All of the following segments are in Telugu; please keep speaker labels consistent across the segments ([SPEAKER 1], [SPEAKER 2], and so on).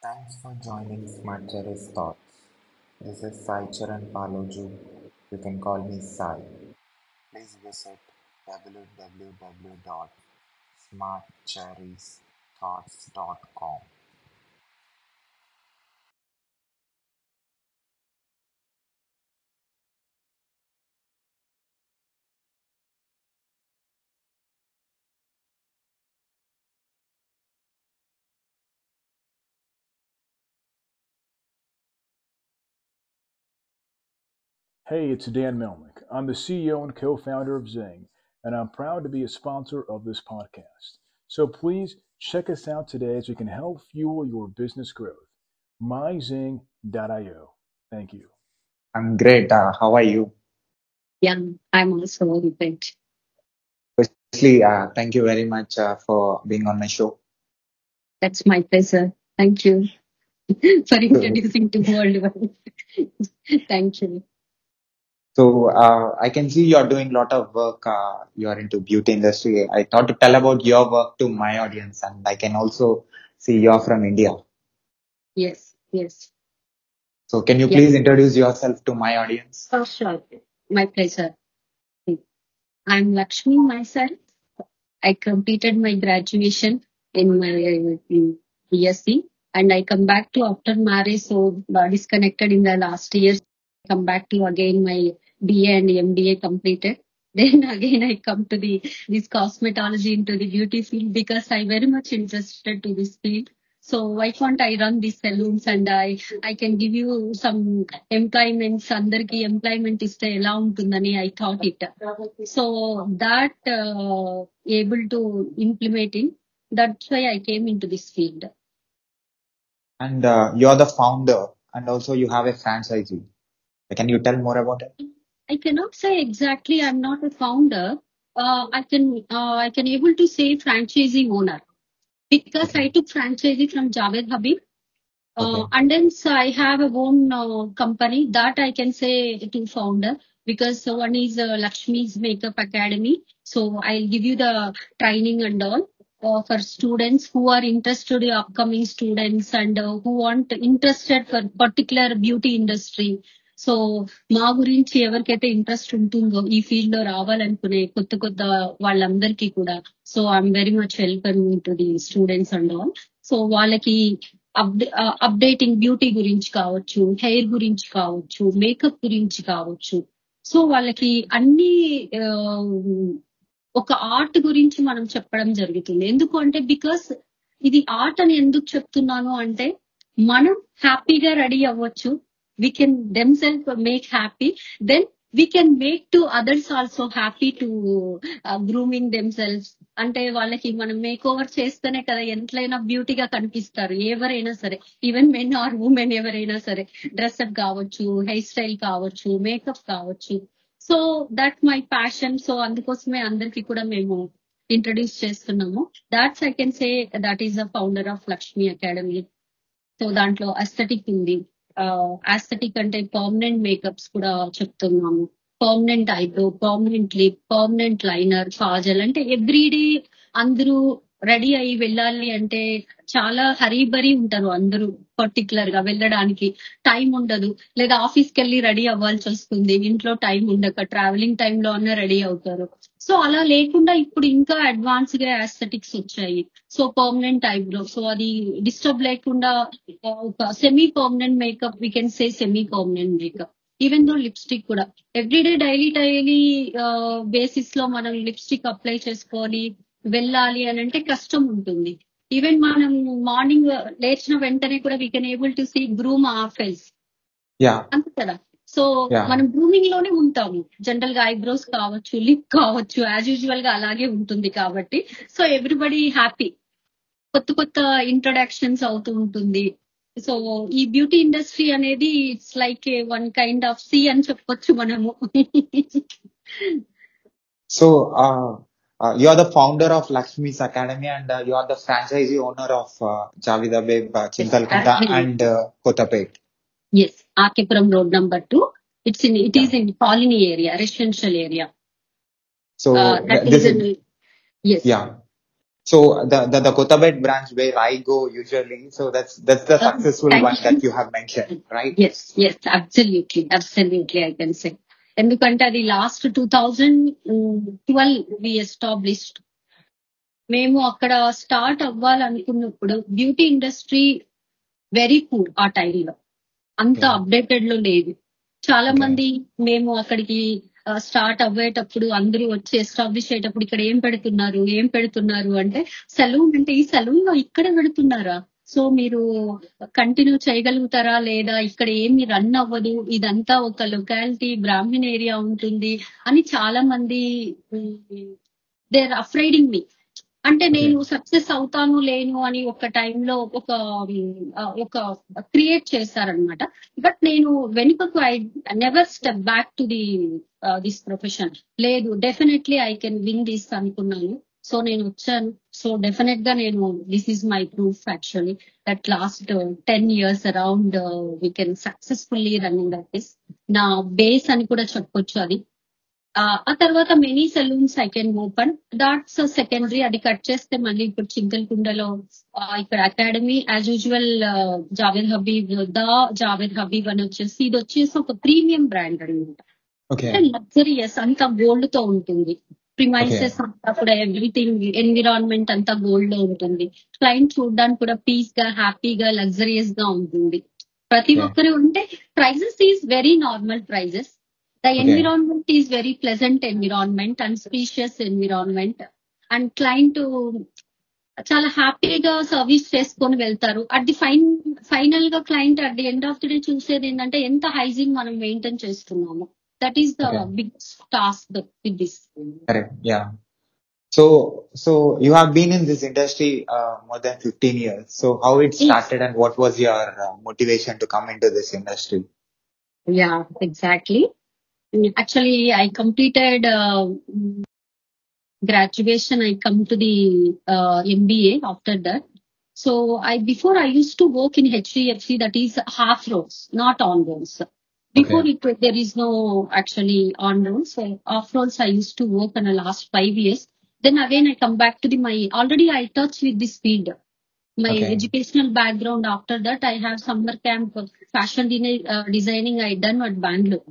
[SPEAKER 1] Thanks for joining Smart Cherry's Thoughts. This is Sai Charan Paloju. You can call me Sai. Please visit www.smartcherriesthoughts.com.
[SPEAKER 2] Hey, it's Dan Melnick. I'm the CEO and co founder of Zing, and I'm proud to be a sponsor of this podcast. So please check us out today as we can help fuel your business growth. myzing.io. Thank you.
[SPEAKER 3] I'm great. Uh, how are you?
[SPEAKER 4] Yeah, I'm also very great.
[SPEAKER 3] Firstly, uh, thank you very much uh, for being on my show.
[SPEAKER 4] That's my pleasure. Thank you for introducing to world. Thank you.
[SPEAKER 3] So uh, I can see you're doing a lot of work. Uh, you're into beauty industry. I thought to tell about your work to my audience, and I can also see you're from India.
[SPEAKER 4] Yes, yes.
[SPEAKER 3] So can you
[SPEAKER 4] Yeah.
[SPEAKER 3] please introduce yourself to my audience?
[SPEAKER 4] Oh, sure. My pleasure. I'm Lakshmi myself. I completed my graduation in my in BSc and I come back to after marriage, so got disconnected in the last years. Come back to again my BA and MBA completed. Then again I come to the this cosmetology into the beauty field because I very much interested to this field. So why can't I run these salons and I I can give you some employments అందరికి ఎంప్లాయ్మెంట్ ఇస్తే ఎలా ఉంటుందని I thought it so that able to implementing that's why I came into this field
[SPEAKER 3] And uh, you're the founder, and also you have a franchisee. Can you tell more about it?
[SPEAKER 4] I cannot say exactly I'm not a founder. Uh, I can uh, I can able to say franchisee owner because I took franchisee from Javed Habib. Uh,
[SPEAKER 3] Okay.
[SPEAKER 4] and then so I have a own uh, company that I can say to founder because uh, one is uh, Lakshmi's Makeup Academy. So I'll give you the training and all uh, for students who are interested, in upcoming students and uh, who want interested for particular beauty industry. So మా గురించి ఎవరికైతే ఇంట్రెస్ట్ ఉంటుందో ఈ ఫీల్డ్ లో రావాలనుకునే కొత్త కొత్త వాళ్ళందరికీ కూడా so I'm very much welcome to the students and all so వాళ్ళకి అప్డేటింగ్ బ్యూటీ గురించి కావచ్చు హెయిర్ గురించి కావచ్చు మేకప్ గురించి కావచ్చు సో వాళ్ళకి అన్ని ఆ, ఒక ఆర్ట్ గురించి మనం చెప్పడం జరుగుతుంది ఎందుకు అంటే బికాస్ ఇది ఆర్ట్ అని ఎందుకు చెప్తున్నాను అంటే మనం హ్యాపీగా రెడీ అవ్వచ్చు we can them self make happy then we can make to others also happy to grooming them self అంటే వాళ్ళకి మనం మేక్ ఓవర్ చేస్తేనే కదా ఎంతైనా బ్యూటీగా కనిపిస్తారు ఎవరైనా సరే ఈవెన్ మెన్ ఆర్ ఉమెన్ ఎవరైనా సరే డ్రెస్అప్ కావచ్చు హెయిర్ స్టైల్ కావచ్చు మేకప్ కావచ్చు so that my passion so అందుకోసమే అందరికి కూడా మేము ఇంట్రడ్యూస్ చేస్తున్నాము that's I can say that is the founder of Lakshmi academy so దాంట్లో అస్థెటిక్ ఉంది అస్థెటిక్ అంటే పర్మనెంట్ మేకప్స్ కూడా చెప్తున్నాము permanent eyebrow permanent lip permanent liner kajal అంటే ఎవ్రీడే అందరూ రెడీ అయ్యి వెళ్ళాలి అంటే చాలా హరీబరీ ఉంటారు అందరూ పర్టికులర్ గా వెళ్ళడానికి టైం ఉండదు లేదా ఆఫీస్ కి వెళ్ళి రెడీ అవ్వాల్సి వస్తుంది ఇంట్లో టైం ఉండక ట్రావెలింగ్ టైమ్ లో అన్న రెడీ అవుతారు సో అలా లేకుండా ఇప్పుడు ఇంకా అడ్వాన్స్ గా ఆస్థెటిక్స్ వచ్చాయి సో పర్మనెంట్ ఐబ్రో సో అది డిస్టర్బ్ లేకుండా ఆ, ఒక semi permanent makeup we can say semi permanent makeup even though lipstick కూడా ఎవ్రీడే డైలీ డైలీ బేసిస్ లో మనం లిప్స్టిక్ అప్లై చేసుకోవాలి వెళ్ళాలి అని అంటే కష్టం ఉంటుంది ఈవెన్ మనం మార్నింగ్ లేచిన వెంటనే కూడా we can able to see groom ఆ ఫేస్
[SPEAKER 3] Yeah.
[SPEAKER 4] అంతే కదా సో
[SPEAKER 3] Yeah.
[SPEAKER 4] మనం గ్రూమింగ్ లోనే ఉంటాము జనరల్ గా ఐబ్రోస్ కావచ్చు లిప్ కావచ్చు యాజ్ యూజువల్ గా అలాగే ఉంటుంది కాబట్టి సో ఎవ్రీబడి హ్యాపీ కొత్త కొత్త ఇంట్రొడక్షన్స్ అవుతూ ఉంటుంది సో ఈ బ్యూటీ ఇండస్ట్రీ అనేది it's like one kind of sea అని చెప్పొచ్చు మనము
[SPEAKER 3] So uh, uh, you're the founder of Lakshmi's Academy, and uh, you are the franchisee owner of uh, Javed Habib, uh, Chintalkanta, and uh, Kotapet.
[SPEAKER 4] S RK Puram road number two it's in it is in colony area residential area
[SPEAKER 3] So
[SPEAKER 4] that
[SPEAKER 3] th- this
[SPEAKER 4] is
[SPEAKER 3] is
[SPEAKER 4] yes
[SPEAKER 3] yeah. So the, the the Kotabet branch where I go usually, so that's that's the
[SPEAKER 4] Uh,
[SPEAKER 3] successful
[SPEAKER 4] thank
[SPEAKER 3] one
[SPEAKER 4] you.
[SPEAKER 3] that you have mentioned, right?
[SPEAKER 4] Yes, yes, absolutely, absolutely, I can say. ఎందుకంటే అది last two thousand twelve we established మేము అక్కడ స్టార్ట్ అవ్వాలనుకున్నప్పుడు బ్యూటీ ఇండస్ట్రీ వెరీ పూర్ ఆ టైంలో అంత
[SPEAKER 3] Okay.
[SPEAKER 4] అప్డేటెడ్ లో లేదు చాలా
[SPEAKER 3] Okay.
[SPEAKER 4] మంది మేము అక్కడికి స్టార్ట్ అవ్వేటప్పుడు అందరూ వచ్చి ఎస్టాబ్లిష్ అయ్యేటప్పుడు ఇక్కడ ఏం పెడుతున్నారు ఏం పెడుతున్నారు అంటే సలూన్ అంటే ఈ సలూన్ లో ఇక్కడ పెడుతున్నారా సో మీరు కంటిన్యూ చేయగలుగుతారా లేదా ఇక్కడ ఏమి రన్ అవ్వదు ఇదంతా ఒక లొకాలిటీ బ్రాహ్మణ్ ఏరియా ఉంటుంది అని చాలా మంది దే ఆర్ అఫ్రైడింగ్ మీ అంటే
[SPEAKER 3] Okay.
[SPEAKER 4] నేను సక్సెస్ అవుతాను లేను అని ఒక టైంలో ఒక ఆ, ఒక క్రియేట్ చేశారనమాట బట్ నేను వెనుకకు I never step back to the this profession లేదు definitely I can win this అనుకున్నాను సో నేను వచ్చాను సో డెఫినెట్ గా నేను this is my proof actually that last ten years around we can successfully running that this నా బేస్ అని కూడా చెప్పొచ్చు అది ఆ ఆ తర్వాత many salons I can open that's secondary అది కట్ చేస్తే మళ్ళీ ఇప్పుడు చింతలకుండలో ఆ, ఇక్కడ academy as usual Javed Habib the Javed Habib అని వచ్చేసి ఇది వచ్చేసి ఒక ప్రీమియం బ్రాండ్ అనమాట
[SPEAKER 3] Okay.
[SPEAKER 4] లగ్జరియస్ అంతా గోల్డ్ తో ఉంటుంది
[SPEAKER 3] Okay.
[SPEAKER 4] ప్రిమైసెస్ అంతా కూడా ఎవ్రీథింగ్ ఎన్విరాన్మెంట్ అంతా గోల్డ్ లో ఉంటుంది క్లయింట్ చూడడానికి కూడా పీస్ గా హ్యాపీగా లగ్జరియస్ గా ఉంటుంది ప్రతి
[SPEAKER 3] Okay.
[SPEAKER 4] ఒక్కరు ఉంటే prices is very normal prices the
[SPEAKER 3] Okay.
[SPEAKER 4] Environment is very pleasant environment and spacious environment and client చాలా హ్యాపీగా సర్వీస్ చేసుకొని వెళ్తారు అట్ ది ఫైన్ ఫైనల్ గా client at the end of the day చూసేది ఏంటంటే ఎంత హైజీన్ మనం మెయింటైన్ చేస్తున్నాము that is the
[SPEAKER 3] Okay.
[SPEAKER 4] Big task with this
[SPEAKER 3] Correct. Yeah. So so you have been in this industry uh, more than 15 years. So how it started and what was your uh, motivation to come into this industry?
[SPEAKER 4] Yeah exactly actually I completed graduation i come to the uh, mba after that so i before i used to work in hdfc that is half roles not on roles before
[SPEAKER 3] Okay.
[SPEAKER 4] it was- there is no actually on roles so off roles i used to work in the last five years then again i come back to the my already i touch with this field my
[SPEAKER 3] Okay.
[SPEAKER 4] educational background after that i have summer camp of fashion dene- uh, designing i done at bangalore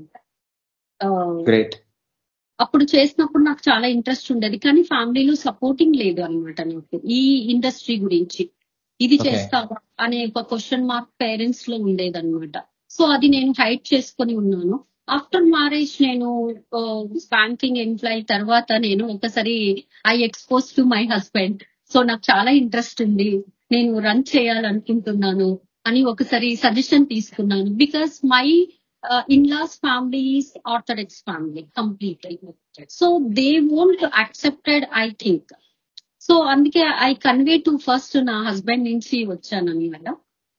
[SPEAKER 4] uh,
[SPEAKER 3] Great.
[SPEAKER 4] అప్పుడు చేసినప్పుడు నాకు చాలా ఇంట్రెస్ట్ ఉండేది కానీ ఫ్యామిలీలో సపోర్టింగ్ లేదు అన్నమాట నాకు ఈ ఇండస్ట్రీ గురించి ఇది
[SPEAKER 3] Okay.
[SPEAKER 4] చేస్తావా అనే ఒక క్వశ్చన్ మార్క్ పేరెంట్స్ లో ఉండేది అనమాట సో అది నేను హైట్ చేసుకొని ఉన్నాను ఆఫ్టర్ మ్యారేజ్ నేను బ్యాంకింగ్ ఎంప్లాయ్ తర్వాత నేను ఒకసారి I expose to my husband so నాకు చాలా ఇంట్రెస్ట్ ఉంది నేను రన్ చేయాలనుకుంటున్నాను అని ఒకసారి సజెషన్ తీసుకున్నాను because my in laws family is orthodox family complete so they won't accepted I think so అందుకే ఐ కన్వే టు ఫస్ట్ నా హస్బెండ్ నుంచి వచ్చాను అనమాట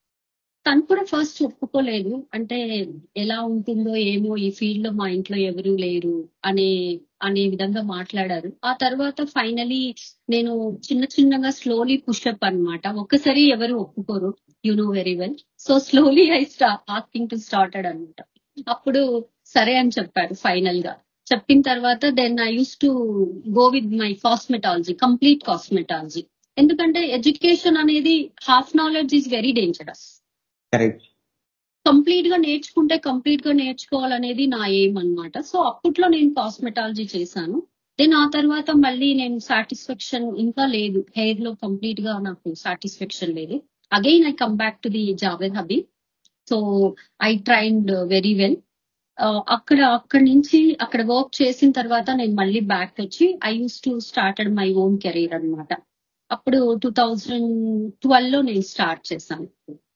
[SPEAKER 4] తను కూడా ఫస్ట్ ఒప్పుకోలేదు అంటే ఎలా ఉంటుందో ఏమో ఈ ఫీల్డ్ లో మా ఇంట్లో ఎవరు లేరు అనే అనే విధంగా మాట్లాడారు ఆ తర్వాత ఫైనలీ నేను చిన్న చిన్నగా స్లోలీ పుషప్ అన్నమాట ఒక్కసారి ఎవరు ఒప్పుకోరు you know very well so slowly I స్టా ఆస్కింగ్ టు స్టార్టెడ్ అనమాట అప్పుడు సరే అని చెప్పారు ఫైనల్ గా చెప్పిన తర్వాత then I use to go with my cosmetology complete cosmetology ఎందుకంటే ఎడ్యుకేషన్ అనేది half knowledge is very dangerous
[SPEAKER 3] Correct.
[SPEAKER 4] Complete గా నేర్చుకుంటే కంప్లీట్ గా నేర్చుకోవాలనేది నా ఎయిమ్ అన్నమాట సో అప్పట్లో నేను కాస్మెటాలజీ చేశాను దెన్ ఆ తర్వాత మళ్ళీ నేను సాటిస్ఫాక్షన్ ఇంకా లేదు హెయిర్ లో కంప్లీట్ గా నాకు సాటిస్ఫాక్షన్ లేదు again I come back to the Javed Habib so I trained very well అక్కడ అక్కడి నుంచి అక్కడ వర్క్ చేసిన తర్వాత నేను మళ్ళీ బ్యాక్ వచ్చి I use to started my own career అన్నమాట అప్పుడు టూ థౌజండ్ ట్వెల్వ్ లో నేను స్టార్ట్ చేశాను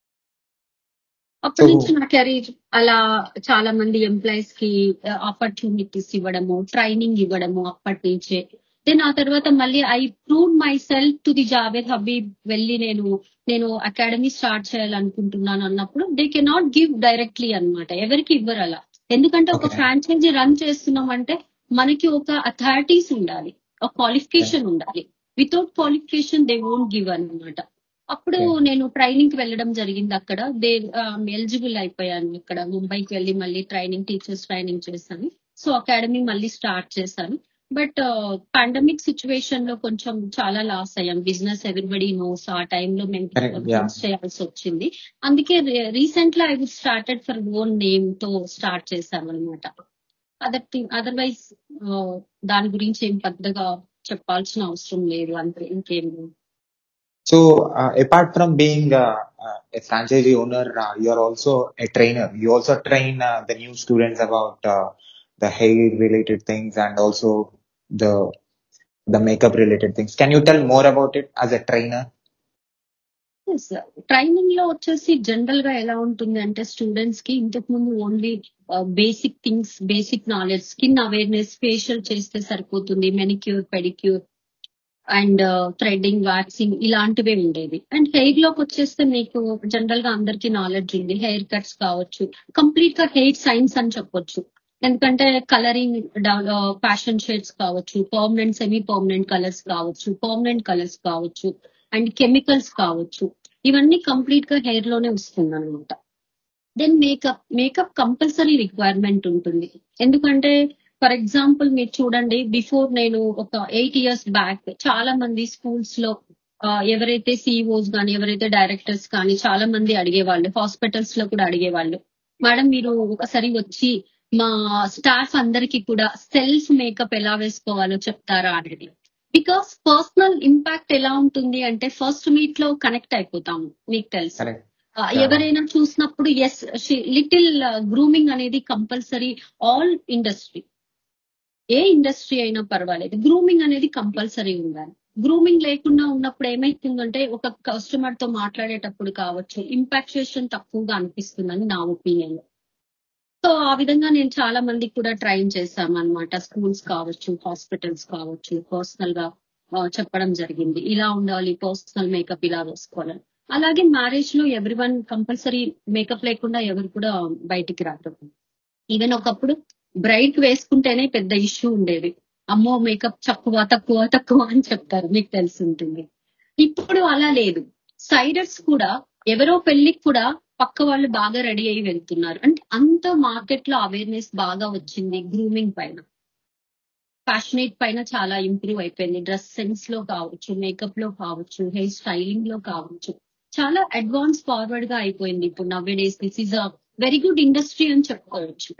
[SPEAKER 4] అప్పటి
[SPEAKER 3] So-
[SPEAKER 4] నుంచి నా కెరీర్ అలా చాలా మంది ఎంప్లాయీస్ కి ఆపర్చునిటీస్ ఇవ్వడము ట్రైనింగ్ ఇవ్వడము అప్పటి నుంచే దెన్ ఆ తర్వాత మళ్ళీ I prove my self to the Javed Habib వెళ్ళి నేను నేను అకాడమీ స్టార్ట్ చేయాలనుకుంటున్నాను అన్నప్పుడు they can not give directly అన్నమాట ఎవరికి ఇవ్వరు అలా ఎందుకంటే ఒక
[SPEAKER 3] Okay.
[SPEAKER 4] ఫ్రాంచైజీ రన్ చేస్తున్నాం అంటే మనకి ఒక అథారిటీస్ ఉండాలి ఒక క్వాలిఫికేషన్ ఉండాలి without qualification they won't give అన్నమాట అప్పుడు
[SPEAKER 3] Okay.
[SPEAKER 4] నేను ట్రైనింగ్ కి వెళ్ళడం జరిగింది అక్కడ దే ఎలిజిబుల్ అయిపోయాను ఇక్కడ ముంబైకి వెళ్ళి మళ్ళీ ట్రైనింగ్ టీచర్స్ ట్రైనింగ్ చేశాను సో అకాడమీ మళ్ళీ స్టార్ట్ చేశాను బట్ పాండమిక్ సిచ్యువేషన్ లో కొంచెం చాలా లాస్ అయ్యాం బిజినెస్ ఎవ్రీబడి నోస్ ఆ టైంలో మేము
[SPEAKER 3] Correct. Yeah.
[SPEAKER 4] close చేయాల్సి వచ్చింది అందుకే రీసెంట్ గా I would started for own name తో స్టార్ట్ చేశాం అనమాట అదర్ థింగ్ అదర్వైజ్ దాని గురించి ఏం పెద్దగా చెప్పాల్సిన అవసరం లేదు అంతే ఇంకేం లేదు.
[SPEAKER 3] So, uh, apart from being uh, uh, a franchisee owner, uh, you are also a trainer. You also train uh, the new students about uh, the hair related things and also the the makeup related things. Can you tell more about it as a trainer?
[SPEAKER 4] Training లో వచ్చేసి జనరల్ గా ఎలా ఉంటుంది అంటే స్టూడెంట్స్ కి ఇంతకు ముందు only basic things basic knowledge skin awareness facial చేస్తే సరిపోతుంది manicure pedicure and threading waxing ఇలాంటివే ఉండేది అండ్ హెయిర్ లోకి వచ్చేస్తే మీకు జనరల్ గా అందరికి నాలెడ్జ్ ఉంది హెయిర్ కట్స్ కావచ్చు కంప్లీట్ గా హెయిర్ సైన్స్ అని చెప్పొచ్చు ఎందుకంటే కలరింగ్ ఫ్యాషన్ షేడ్స్ కావచ్చు పర్మనెంట్ సెమీ పర్మనెంట్ కలర్స్ కావచ్చు పర్మనెంట్ కలర్స్ కావచ్చు అండ్ కెమికల్స్ కావచ్చు ఇవన్నీ కంప్లీట్ గా హెయిర్ లోనే వస్తుంది అనమాట then makeup makeup compulsory requirement ఉంటుంది ఎందుకంటే ఫర్ ఎగ్జాంపుల్ మీరు చూడండి బిఫోర్ నేను ఒక ఎయిట్ ఇయర్స్ బ్యాక్ చాలా మంది స్కూల్స్ లో ఆ, ఎవరైతే సిఇఓస్ కానీ ఎవరైతే డైరెక్టర్స్ కానీ చాలా మంది అడిగేవాళ్ళు హాస్పిటల్స్ లో కూడా అడిగేవాళ్ళు మేడం మీరు ఒకసారి వచ్చి మా స్టాఫ్ అందరికి కూడా సెల్ఫ్ మేకప్ ఎలా వేసుకోవాలో చెప్తారా అనేది బికాస్ పర్సనల్ ఇంపాక్ట్ ఎలా ఉంటుంది అంటే ఫస్ట్ మీట్ లో కనెక్ట్ అయిపోతాము మీకు తెలుసు
[SPEAKER 3] Correct.
[SPEAKER 4] ఆ, ఎవరైనా చూసినప్పుడు ఎస్ లిటిల్ గ్రూమింగ్ అనేది కంపల్సరీ ఆల్ ఇండస్ట్రీ ఏ ఇండస్ట్రీ అయినా పర్వాలేదు గ్రూమింగ్ అనేది కంపల్సరీ ఉండాలి గ్రూమింగ్ లేకుండా ఉన్నప్పుడు ఏమైతుందంటే ఒక కస్టమర్ తో మాట్లాడేటప్పుడు కావచ్చు ఇంపాక్చుయేషన్ తక్కువగా అనిపిస్తుందని నా ఒపీనియన్ సో ఆ విధంగా నేను చాలా మందికి కూడా ట్రైన్ చేశాను అనమాట స్కూల్స్ కావచ్చు హాస్పిటల్స్ కావచ్చు పర్సనల్ గా ఆ, చెప్పడం జరిగింది ఇలా ఉండాలి పర్సనల్ మేకప్ ఇలా వేసుకోవాలని అలాగే మ్యారేజ్ లో ఎవ్రీ వన్ కంపల్సరీ మేకప్ లేకుండా ఎవరు కూడా బయటికి రారు ఈవెన్ ఒకప్పుడు బ్రైట్ వేసుకుంటేనే పెద్ద ఇష్యూ ఉండేది అమ్మో మేకప్ తక్కువ తక్కువ తక్కువ అని చెప్తారు మీకు తెలిసి ఉంటుంది ఇప్పుడు అలా లేదు సైడర్స్ కూడా ఎవరో పెళ్లికి కూడా పక్క వాళ్ళు బాగా రెడీ అయి వెళ్తున్నారు అంటే అంత మార్కెట్ లో అవేర్నెస్ బాగా వచ్చింది గ్రూమింగ్ పైన ఫ్యాషనేట్ పైన చాలా ఇంప్రూవ్ అయిపోయింది డ్రెస్ సెన్స్ లో కావచ్చు మేకప్ లో కావచ్చు హెయిర్ స్టైలింగ్ లో కావచ్చు చాలా అడ్వాన్స్ ఫార్వర్డ్ గా అయిపోయింది ఇప్పుడు నవ్వే days this is a very good industry అని చెప్పుకోవచ్చు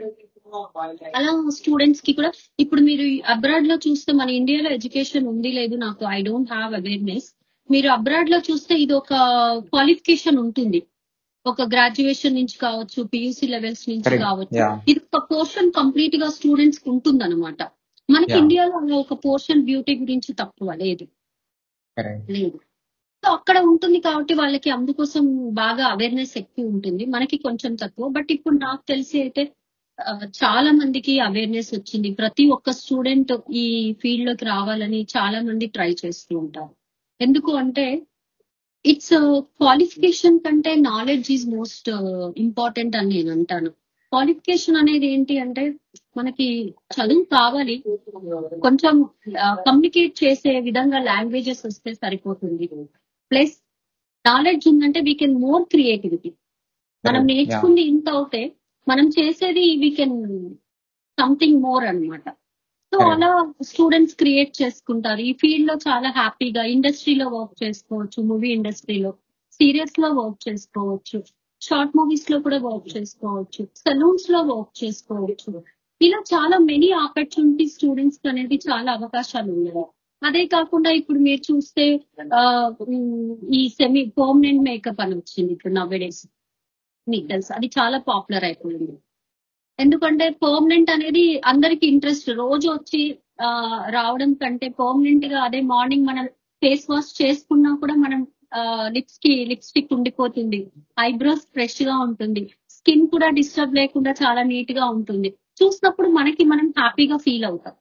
[SPEAKER 4] అలా స్టూడెంట్స్ కి కూడా ఇప్పుడు మీరు అబ్రాడ్ లో చూస్తే మన ఇండియాలో ఎడ్యుకేషన్ ఉంది లేదు నాకు ఐ డోంట్ హ్యావ్ అవేర్నెస్ మీరు అబ్రాడ్ లో చూస్తే ఇది ఒక క్వాలిఫికేషన్ ఉంటుంది ఒక గ్రాడ్యుయేషన్ నుంచి కావచ్చు పియూసీ లెవెల్స్ నుంచి
[SPEAKER 3] Correct.
[SPEAKER 4] కావచ్చు
[SPEAKER 3] Yeah.
[SPEAKER 4] ఇది ఒక పోర్షన్ కంప్లీట్ గా స్టూడెంట్స్ కి ఉంటుంది అనమాట మనకి
[SPEAKER 3] Yeah.
[SPEAKER 4] ఇండియాలో అలా ఒక పోర్షన్ బ్యూటీ గురించి తక్కువ లేదు
[SPEAKER 3] Correct.
[SPEAKER 4] లేదు సో అక్కడ ఉంటుంది కాబట్టి వాళ్ళకి అందుకోసం బాగా అవేర్నెస్ ఎక్కువ ఉంటుంది మనకి కొంచెం తక్కువ బట్ ఇప్పుడు నాకు తెలిసి అయితే ఆ, చాలా మందికి అవేర్నెస్ వచ్చింది ప్రతి ఒక్క స్టూడెంట్ ఈ ఫీల్డ్ లోకి రావాలని చాలా మంది ట్రై చేస్తూ ఉంటారు ఎందుకు అంటే ఇట్స్ క్వాలిఫికేషన్ కంటే నాలెడ్జ్ ఈజ్ మోస్ట్ ఇంపార్టెంట్ అని నేను అంటాను క్వాలిఫికేషన్ అనేది ఏంటి అంటే మనకి చదువు కావాలి కొంచెం కమ్యూనికేట్ చేసే విధంగా లాంగ్వేజెస్ వస్తే సరిపోతుంది ప్లస్ నాలెడ్జ్ ఉందంటే వీ కెన్ మోర్ క్రియేటివిటీ మనం
[SPEAKER 3] Correct. Yeah.
[SPEAKER 4] నేర్చుకుంది ఇంత అవుతే మనం చేసేది వీ కెన్ సంథింగ్ మోర్ అన్నమాట సో
[SPEAKER 3] Correct.
[SPEAKER 4] అలా స్టూడెంట్స్ క్రియేట్ చేసుకుంటారు ఈ ఫీల్డ్ లో చాలా హ్యాపీగా ఇండస్ట్రీలో వర్క్ చేసుకోవచ్చు మూవీ ఇండస్ట్రీలో సీరియల్స్ లో వర్క్ చేసుకోవచ్చు షార్ట్ మూవీస్ లో కూడా వర్క్ చేసుకోవచ్చు సలూన్స్ లో వర్క్ చేసుకోవచ్చు ఇలా చాలా మెనీ ఆపర్చునిటీ స్టూడెంట్స్ కి అనేది చాలా అవకాశాలు ఉన్నాయి అదే కాకుండా ఇప్పుడు మీరు చూస్తే ఆ, ఉమ్, ఈ సెమీ పర్మనెంట్ మేకప్ అని వచ్చింది ఇప్పుడు నవ్వేడేస్ మీకు తెలుసు అది చాలా పాపులర్ అయిపోయింది ఎందుకంటే పర్మనెంట్ అనేది అందరికి ఇంట్రెస్ట్ రోజు వచ్చి ఆ, రావడం కంటే పర్మనెంట్ గా అదే మార్నింగ్ మనం ఫేస్ వాష్ చేసుకున్నా కూడా మనం లిప్స్ కి లిప్స్టిక్ ఉండిపోతుంది ఐబ్రోస్ ఫ్రెష్ గా ఉంటుంది స్కిన్ కూడా డిస్టర్బ్ లేకుండా చాలా నీట్ గా ఉంటుంది చూసినప్పుడు మనకి మనం హ్యాపీగా ఫీల్ అవుతాం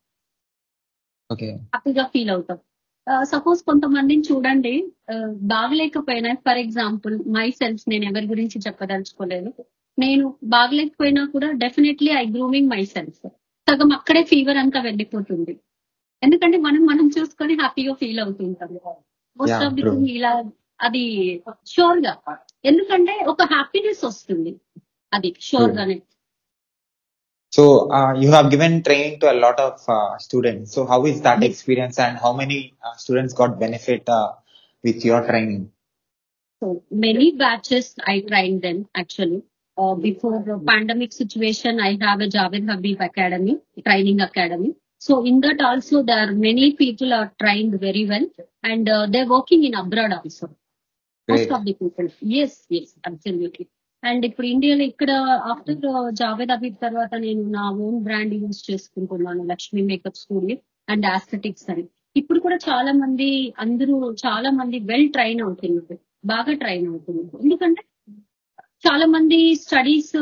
[SPEAKER 3] Okay.
[SPEAKER 4] హ్యాపీగా ఫీల్ అవుతాం సపోజ్ కొంతమందిని చూడండి ఆ, బాగలేకపోయినా ఫర్ ఎగ్జాంపుల్ మై సెల్ఫ్ నేను ఎవరి గురించి చెప్పదలుచుకోలేదు నేను బాగలేకపోయినా కూడా definitely I grooming my self సగం అక్కడే ఫీవర్ అంతా వెళ్ళిపోతుంది ఎందుకంటే మనం మనం చూసుకొని హ్యాపీగా ఫీల్ అవుతుంటాం most
[SPEAKER 3] Yeah,
[SPEAKER 4] of the
[SPEAKER 3] true.
[SPEAKER 4] Thing ఇలా అది షూర్ గా ఎందుకంటే ఒక హ్యాపీనెస్ వస్తుంది అది షూర్
[SPEAKER 3] True.
[SPEAKER 4] గానే
[SPEAKER 3] So uh, you have given training to a lot of uh, students. So how is that
[SPEAKER 4] Yes.
[SPEAKER 3] experience and how many uh, students got benefit uh, with your training?
[SPEAKER 4] So many batches I trained them actually. Uh, before the pandemic situation, I have a Javed Habib Academy, training academy. So in that also there are many people are trained very well and uh, they're working in abroad also. Most
[SPEAKER 3] Great.
[SPEAKER 4] of the people. Yes, yes, absolutely. And ఇప్పుడు ఇండియాలో ఇక్కడ ఆఫ్టర్ జావేద్ అబీద్ తర్వాత నేను నా ఓన్ బ్రాండ్ యూజ్ చేసుకుంటున్నాను Lakshmi makeup studio and aesthetics అని ఇప్పుడు కూడా చాలా మంది అందరూ చాలా మంది వెల్ ట్రైన్ అవుతున్నారు బాగా ట్రైన్ అవుతున్నారు ఎందుకంటే చాలా మంది స్టడీస్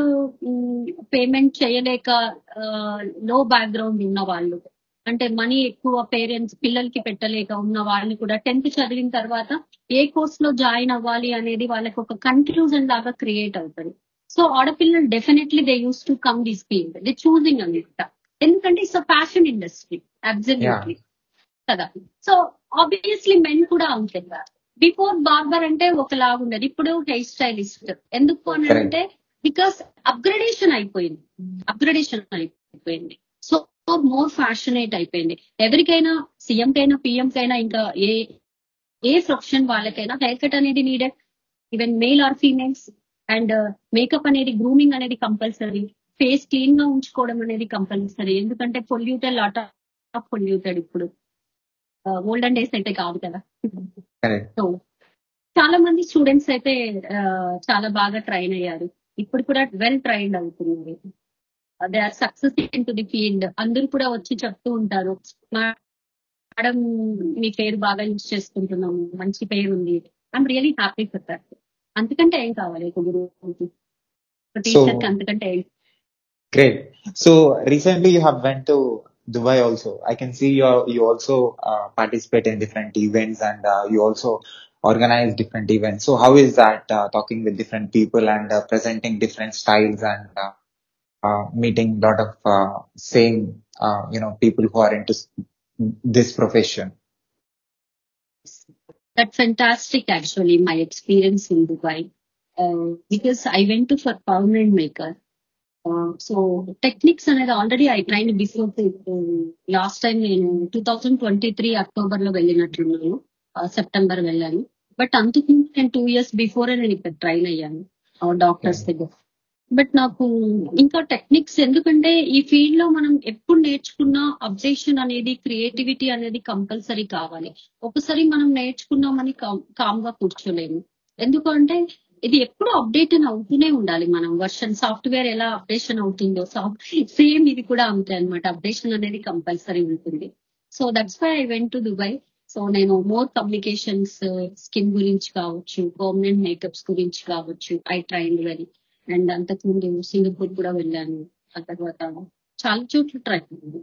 [SPEAKER 4] పేమెంట్ చేయలేక లో బ్యాక్గ్రౌండ్ ఉన్న వాళ్ళు అంటే మనీ ఎక్కువ పేరెంట్స్ పిల్లలకి పెట్టలేక ఉన్న వాళ్ళు కూడా టెన్త్ చదివిన తర్వాత ఏ కోర్స్ లో జాయిన్ అవ్వాలి అనేది వాళ్ళకి ఒక కన్క్లూజన్ లాగా క్రియేట్ అవుతుంది సో ఆడపిల్లలు definitely they use to come this field they choosing అనమాట ఎందుకంటే it's a fashion industry absolutely కదా సో ఆబ్వియస్లీ మెన్ కూడా అంతే బిఫోర్ బార్బర్ అంటే ఒకలాగా ఉండదు ఇప్పుడు హెయిర్ స్టైలిస్ట్ ఎందుకు అని
[SPEAKER 3] Correct.
[SPEAKER 4] అంటే బికాస్ అప్గ్రేడేషన్ అయిపోయింది అప్గ్రేడేషన్ అయిపోయింది సో మోర్ ఫ్యాషనేట్ అయిపోయింది ఎవరికైనా సీఎం కైనా పిఎం కైనా ఇంకా ఏ ఏ ప్రొఫెషన్ వాళ్ళకైనా హెయిర్ కట్ అనేది needed even male or females and makeup అనేది గ్రూమింగ్ అనేది కంపల్సరీ ఫేస్ క్లీన్ గా ఉంచుకోవడం అనేది కంపల్సరీ ఎందుకంటే పొల్యూటెడ్ లాట్ ఆఫ్ పొల్యూటెడ్ ఇప్పుడు ఓల్డెన్ డేస్ అయితే కాదు కదా
[SPEAKER 3] Correct.
[SPEAKER 4] సో చాలా మంది స్టూడెంట్స్ అయితే ఆ, చాలా బాగా ట్రైన్ అయ్యారు ఇప్పుడు కూడా వెల్ ట్రైన్డ్ అవుతున్నారు they are success in to the field అందరూ కూడా వచ్చి చెప్తూ ఉంటారు మేడం మీ పేరు బాగా యూజ్ చేసుకుంటున్నాము మంచి పేరు ఉంది I'm really happy for that అంతకంటే ఏం కావాలి ఒక గురువుకి టీచర్ కి
[SPEAKER 3] So
[SPEAKER 4] అంతకంటే ఏం
[SPEAKER 3] great. So recently you have went to Dubai also. I can see you you also uh, participate in different events and uh, you also organize different events. So how is that uh, talking with different people and uh, presenting different styles and uh, uh, meeting a lot of uh, same uh, you know people who are into s- this profession?
[SPEAKER 4] That's fantastic, actually, my experience in Dubai. Uh, because I went to for permanent maker. Uh, so techniques అనేది already I train before last time నేను two thousand twenty three October లో వెళ్ళినట్లున్నాను సెప్టెంబర్ వెళ్ళాను బట్ అంతకు నేను టూ ఇయర్స్ బిఫోర్ నేను ఇక్కడ ట్రైన్ అయ్యాను డాక్టర్స్
[SPEAKER 3] Okay.
[SPEAKER 4] దగ్గర బట్ నాకు ఇంకా టెక్నిక్స్ ఎందుకంటే ఈ ఫీల్డ్ లో మనం ఎప్పుడు నేర్చుకున్నా అబ్జెక్షన్ అనేది క్రియేటివిటీ అనేది కంపల్సరీ కావాలి ఒకసారి మనం నేర్చుకున్నామని కామ్ గా కూర్చోలేము ఎందుకంటే ఇది ఎప్పుడు అప్డేట్ అవుతూనే ఉండాలి మనం వర్షన్ సాఫ్ట్వేర్ ఎలా అప్డేషన్ అవుతుందో సేమ్ ఇది కూడా అంతే అన్నమాట అప్డేషన్ అనేది కంపల్సరీ ఉంటుంది so that's why I went to Dubai so నేను మోర్ కమ్యూనికేషన్స్ స్కిన్ గురించి కావచ్చు పర్మనెంట్ మేకప్స్ గురించి కావచ్చు ఐ ట్రైన్ వెల్ అండ్ అంతకుముందు సింగపూర్ కూడా వెళ్ళాను ఆ తర్వాత చాలా చోట్ల try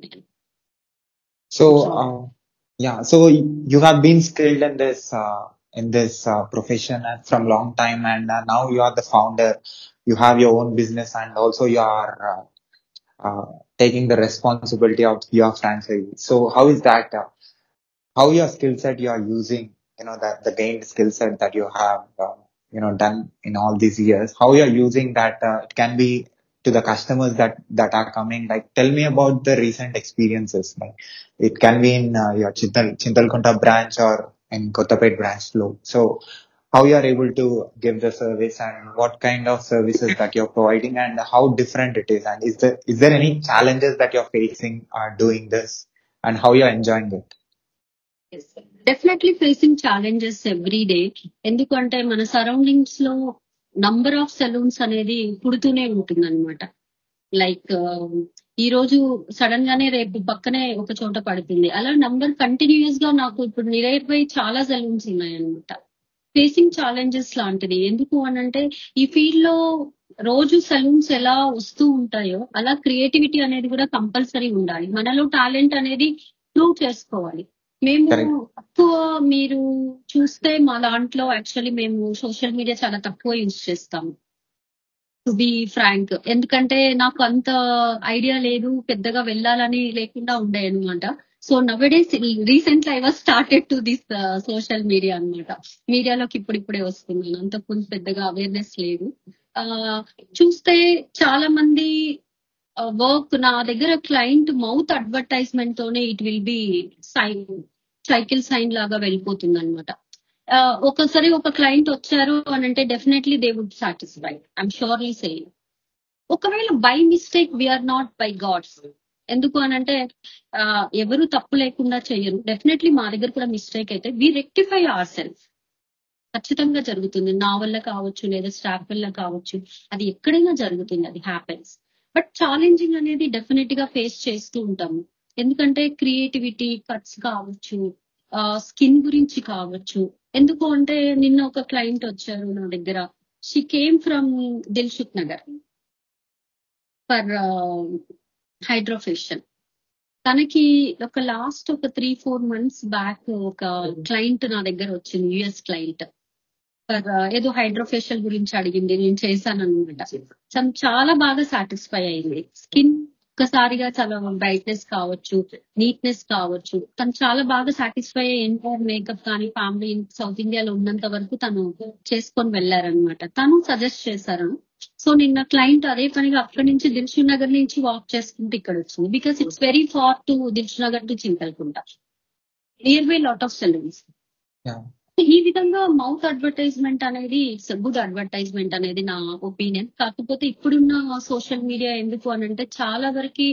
[SPEAKER 3] So uh, yeah, so y- you have been skilled in this uh, in this uh, profession and from long time, and uh, now you are the founder. You have your own business, and also you are uh, uh, taking the responsibility of your franchise. So how is that? Uh, how your skill set you are using? You know that the gained skill set that you have, uh, you know, done in all these years. How you are using that? Uh, it can be to the customers that that are coming. Like, tell me about the recent experiences. Like, it can be in uh, your Chintal Chintalkunta branch or in Kottapet branch flow. So, how you are able to give the service and what kind of services that you're providing and how different it is. And is there is there any challenges that you're facing uh, doing this and how you're enjoying it?
[SPEAKER 4] Definitely facing challenges every day ఎందుకంటే మన సరౌండింగ్స్ లో నంబర్ ఆఫ్ సెలూన్స్ అనేది పుడుతూనే ఉంటుంది అనమాట లైక్ ఈ రోజు సడన్ గానే రేపు పక్కనే ఒక చోట పడుతుంది అలా నంబర్ కంటిన్యూస్ గా నాకు ఇప్పుడు నియర్ బై చాలా సెలూన్స్ ఉన్నాయన్నమాట ఫేసింగ్ ఛాలెంజెస్ లాంటిది ఎందుకు అనంటే ఈ ఫీల్డ్ లో రోజు సలూన్స్ ఎలా వస్తూ ఉంటాయో అలా క్రియేటివిటీ అనేది కూడా కంపల్సరీ ఉండాలి మనలో టాలెంట్ అనేది ప్రూవ్ చేసుకోవాలి మేము
[SPEAKER 3] Correct.
[SPEAKER 4] తక్కువ మీరు చూస్తే మా దాంట్లో యాక్చువల్లీ మేము సోషల్ మీడియా చాలా తక్కువ యూజ్ చేస్తాము టు బి ఫ్రాంక్ ఎందుకంటే నాకు అంత ఐడియా లేదు పెద్దగా వెళ్ళాలని లేకుండా ఉండే అనమాట so nowadays recently I was started to this social media అన్నమాట మీడియాలోకి ఇప్పుడిప్పుడే వస్తున్నాను అంతకుముందు పెద్దగా అవేర్నెస్ లేదు ఆ చూస్తే చాలా మంది వర్క్ నా దగ్గర క్లయింట్ మౌత్ అడ్వర్టైజ్మెంట్ తోనే it will be sign cycle sign లాగా వెళ్ళిపోతుంది అనమాట ఒకసారి ఒక క్లయింట్ వచ్చారు అని అంటే definitely they would satisfy I'm surely saying ఒకవేళ by mistake we're not by gods ఎందుకు అని అంటే ఆ, ఎవరు తప్పు లేకుండా చెయ్యరు డెఫినెట్లీ మా దగ్గర కూడా మిస్టేక్ అయితే వి రెక్టిఫై అవర్ సెల్ఫ్ ఖచ్చితంగా జరుగుతుంది నా వల్ల కావచ్చు లేదా స్టాఫ్ వల్ల కావచ్చు అది ఎక్కడైనా జరుగుతుంది అది హ్యాపెన్స్ బట్ ఛాలెంజింగ్ అనేది డెఫినెట్ గా ఫేస్ చేస్తూ ఉంటాము ఎందుకంటే క్రియేటివిటీ కట్స్ కావచ్చు స్కిన్ గురించి కావచ్చు ఎందుకు అంటే నిన్న ఒక క్లయింట్ వచ్చారు నా దగ్గర she came from Dilsukh Nagar for hydrofacial తనకి ఒక లాస్ట్ ఒక త్రీ ఫోర్ మంత్స్ బ్యాక్ ఒక క్లయింట్ నా దగ్గర వచ్చింది యుఎస్ క్లయింట్ ఫర్ ఏదో హైడ్రోఫేషియల్ గురించి అడిగింది నేను చేశాను అనమాట తను చాలా బాగా సాటిస్ఫై అయింది స్కిన్ ఒక్కసారిగా చాలా బ్రైట్నెస్ కావచ్చు నీట్నెస్ కావచ్చు తను చాలా బాగా సాటిస్ఫై అయ్యి ఎంటైర్ మేకప్ కానీ ఫ్యామిలీ సౌత్ ఇండియాలో ఉన్నంత వరకు తను చేసుకొని వెళ్ళారనమాట తను సజెస్ట్ చేశారు సో నిన్న క్లయింట్ అదే పనిగా అక్కడి నుంచి దిల్షు నగర్ నుంచి వాక్ చేసుకుంటూ ఇక్కడ వచ్చింది because it's very far to Dilsukh Nagar to Chintalkunta near by lot of salons
[SPEAKER 3] Yeah.
[SPEAKER 4] ఈ విధంగా మౌత్ అడ్వర్టైజ్మెంట్ అనేది ఇట్స్ గుడ్ అడ్వర్టైజ్మెంట్ అనేది నా ఒపీనియన్ కాకపోతే ఇప్పుడున్న సోషల్ మీడియా ఎందుకు అని అంటే చాలా వరకు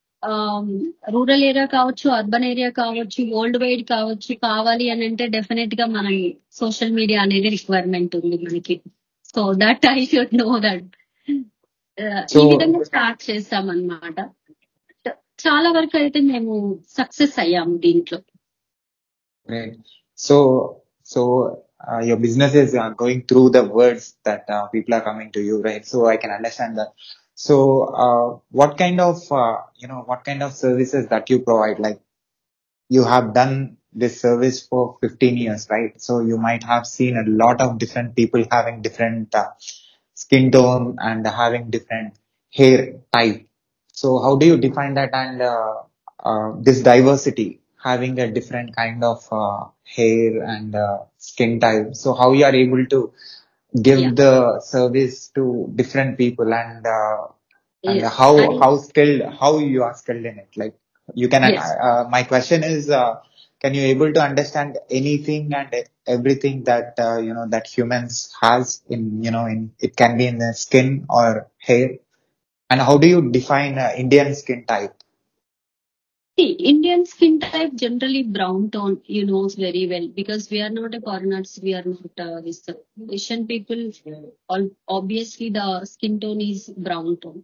[SPEAKER 4] రూరల్ ఏరియా కావచ్చు అర్బన్ ఏరియా కావచ్చు వరల్డ్ వైడ్ కావచ్చు కావాలి అని అంటే డెఫినెట్ గా మన సోషల్ మీడియా అనేది రిక్వైర్మెంట్ ఉంది మనకి so that I should know that ఈ
[SPEAKER 3] So-
[SPEAKER 4] విధంగా స్టార్ట్ చేస్తాం అన్నమాట చాలా వరకు అయితే మేము సక్సెస్ అయ్యాము దీంట్లో
[SPEAKER 3] Great. So, so uh, your business is uh, going through the words that uh, people are coming to you, right? So I can understand that. So, uh, what kind of, uh, you know, what kind of services that you provide? Like, you have done this service for 15 years, right? So you might have seen a lot of different people having different uh, skin tone and having different hair type. So how do you define that and uh, uh, this diversity, having a different kind of uh, hair and uh, skin type? So how you are able to give
[SPEAKER 4] Yeah.
[SPEAKER 3] the service to different people and uh, and
[SPEAKER 4] Yes,
[SPEAKER 3] how
[SPEAKER 4] I-
[SPEAKER 3] how skilled how you are skilled in it? Like you can.
[SPEAKER 4] Yes.
[SPEAKER 3] Uh, my question is, uh, can you able to understand anything and everything that uh, you know that humans has in you know in it can be in the skin or hair and how do you define uh, indian skin type
[SPEAKER 4] See, Indian skin type generally brown tone, you know very well because we are not a foreigners, we are not uh, this uh, Asian people. All obviously the skin tone is brown tone.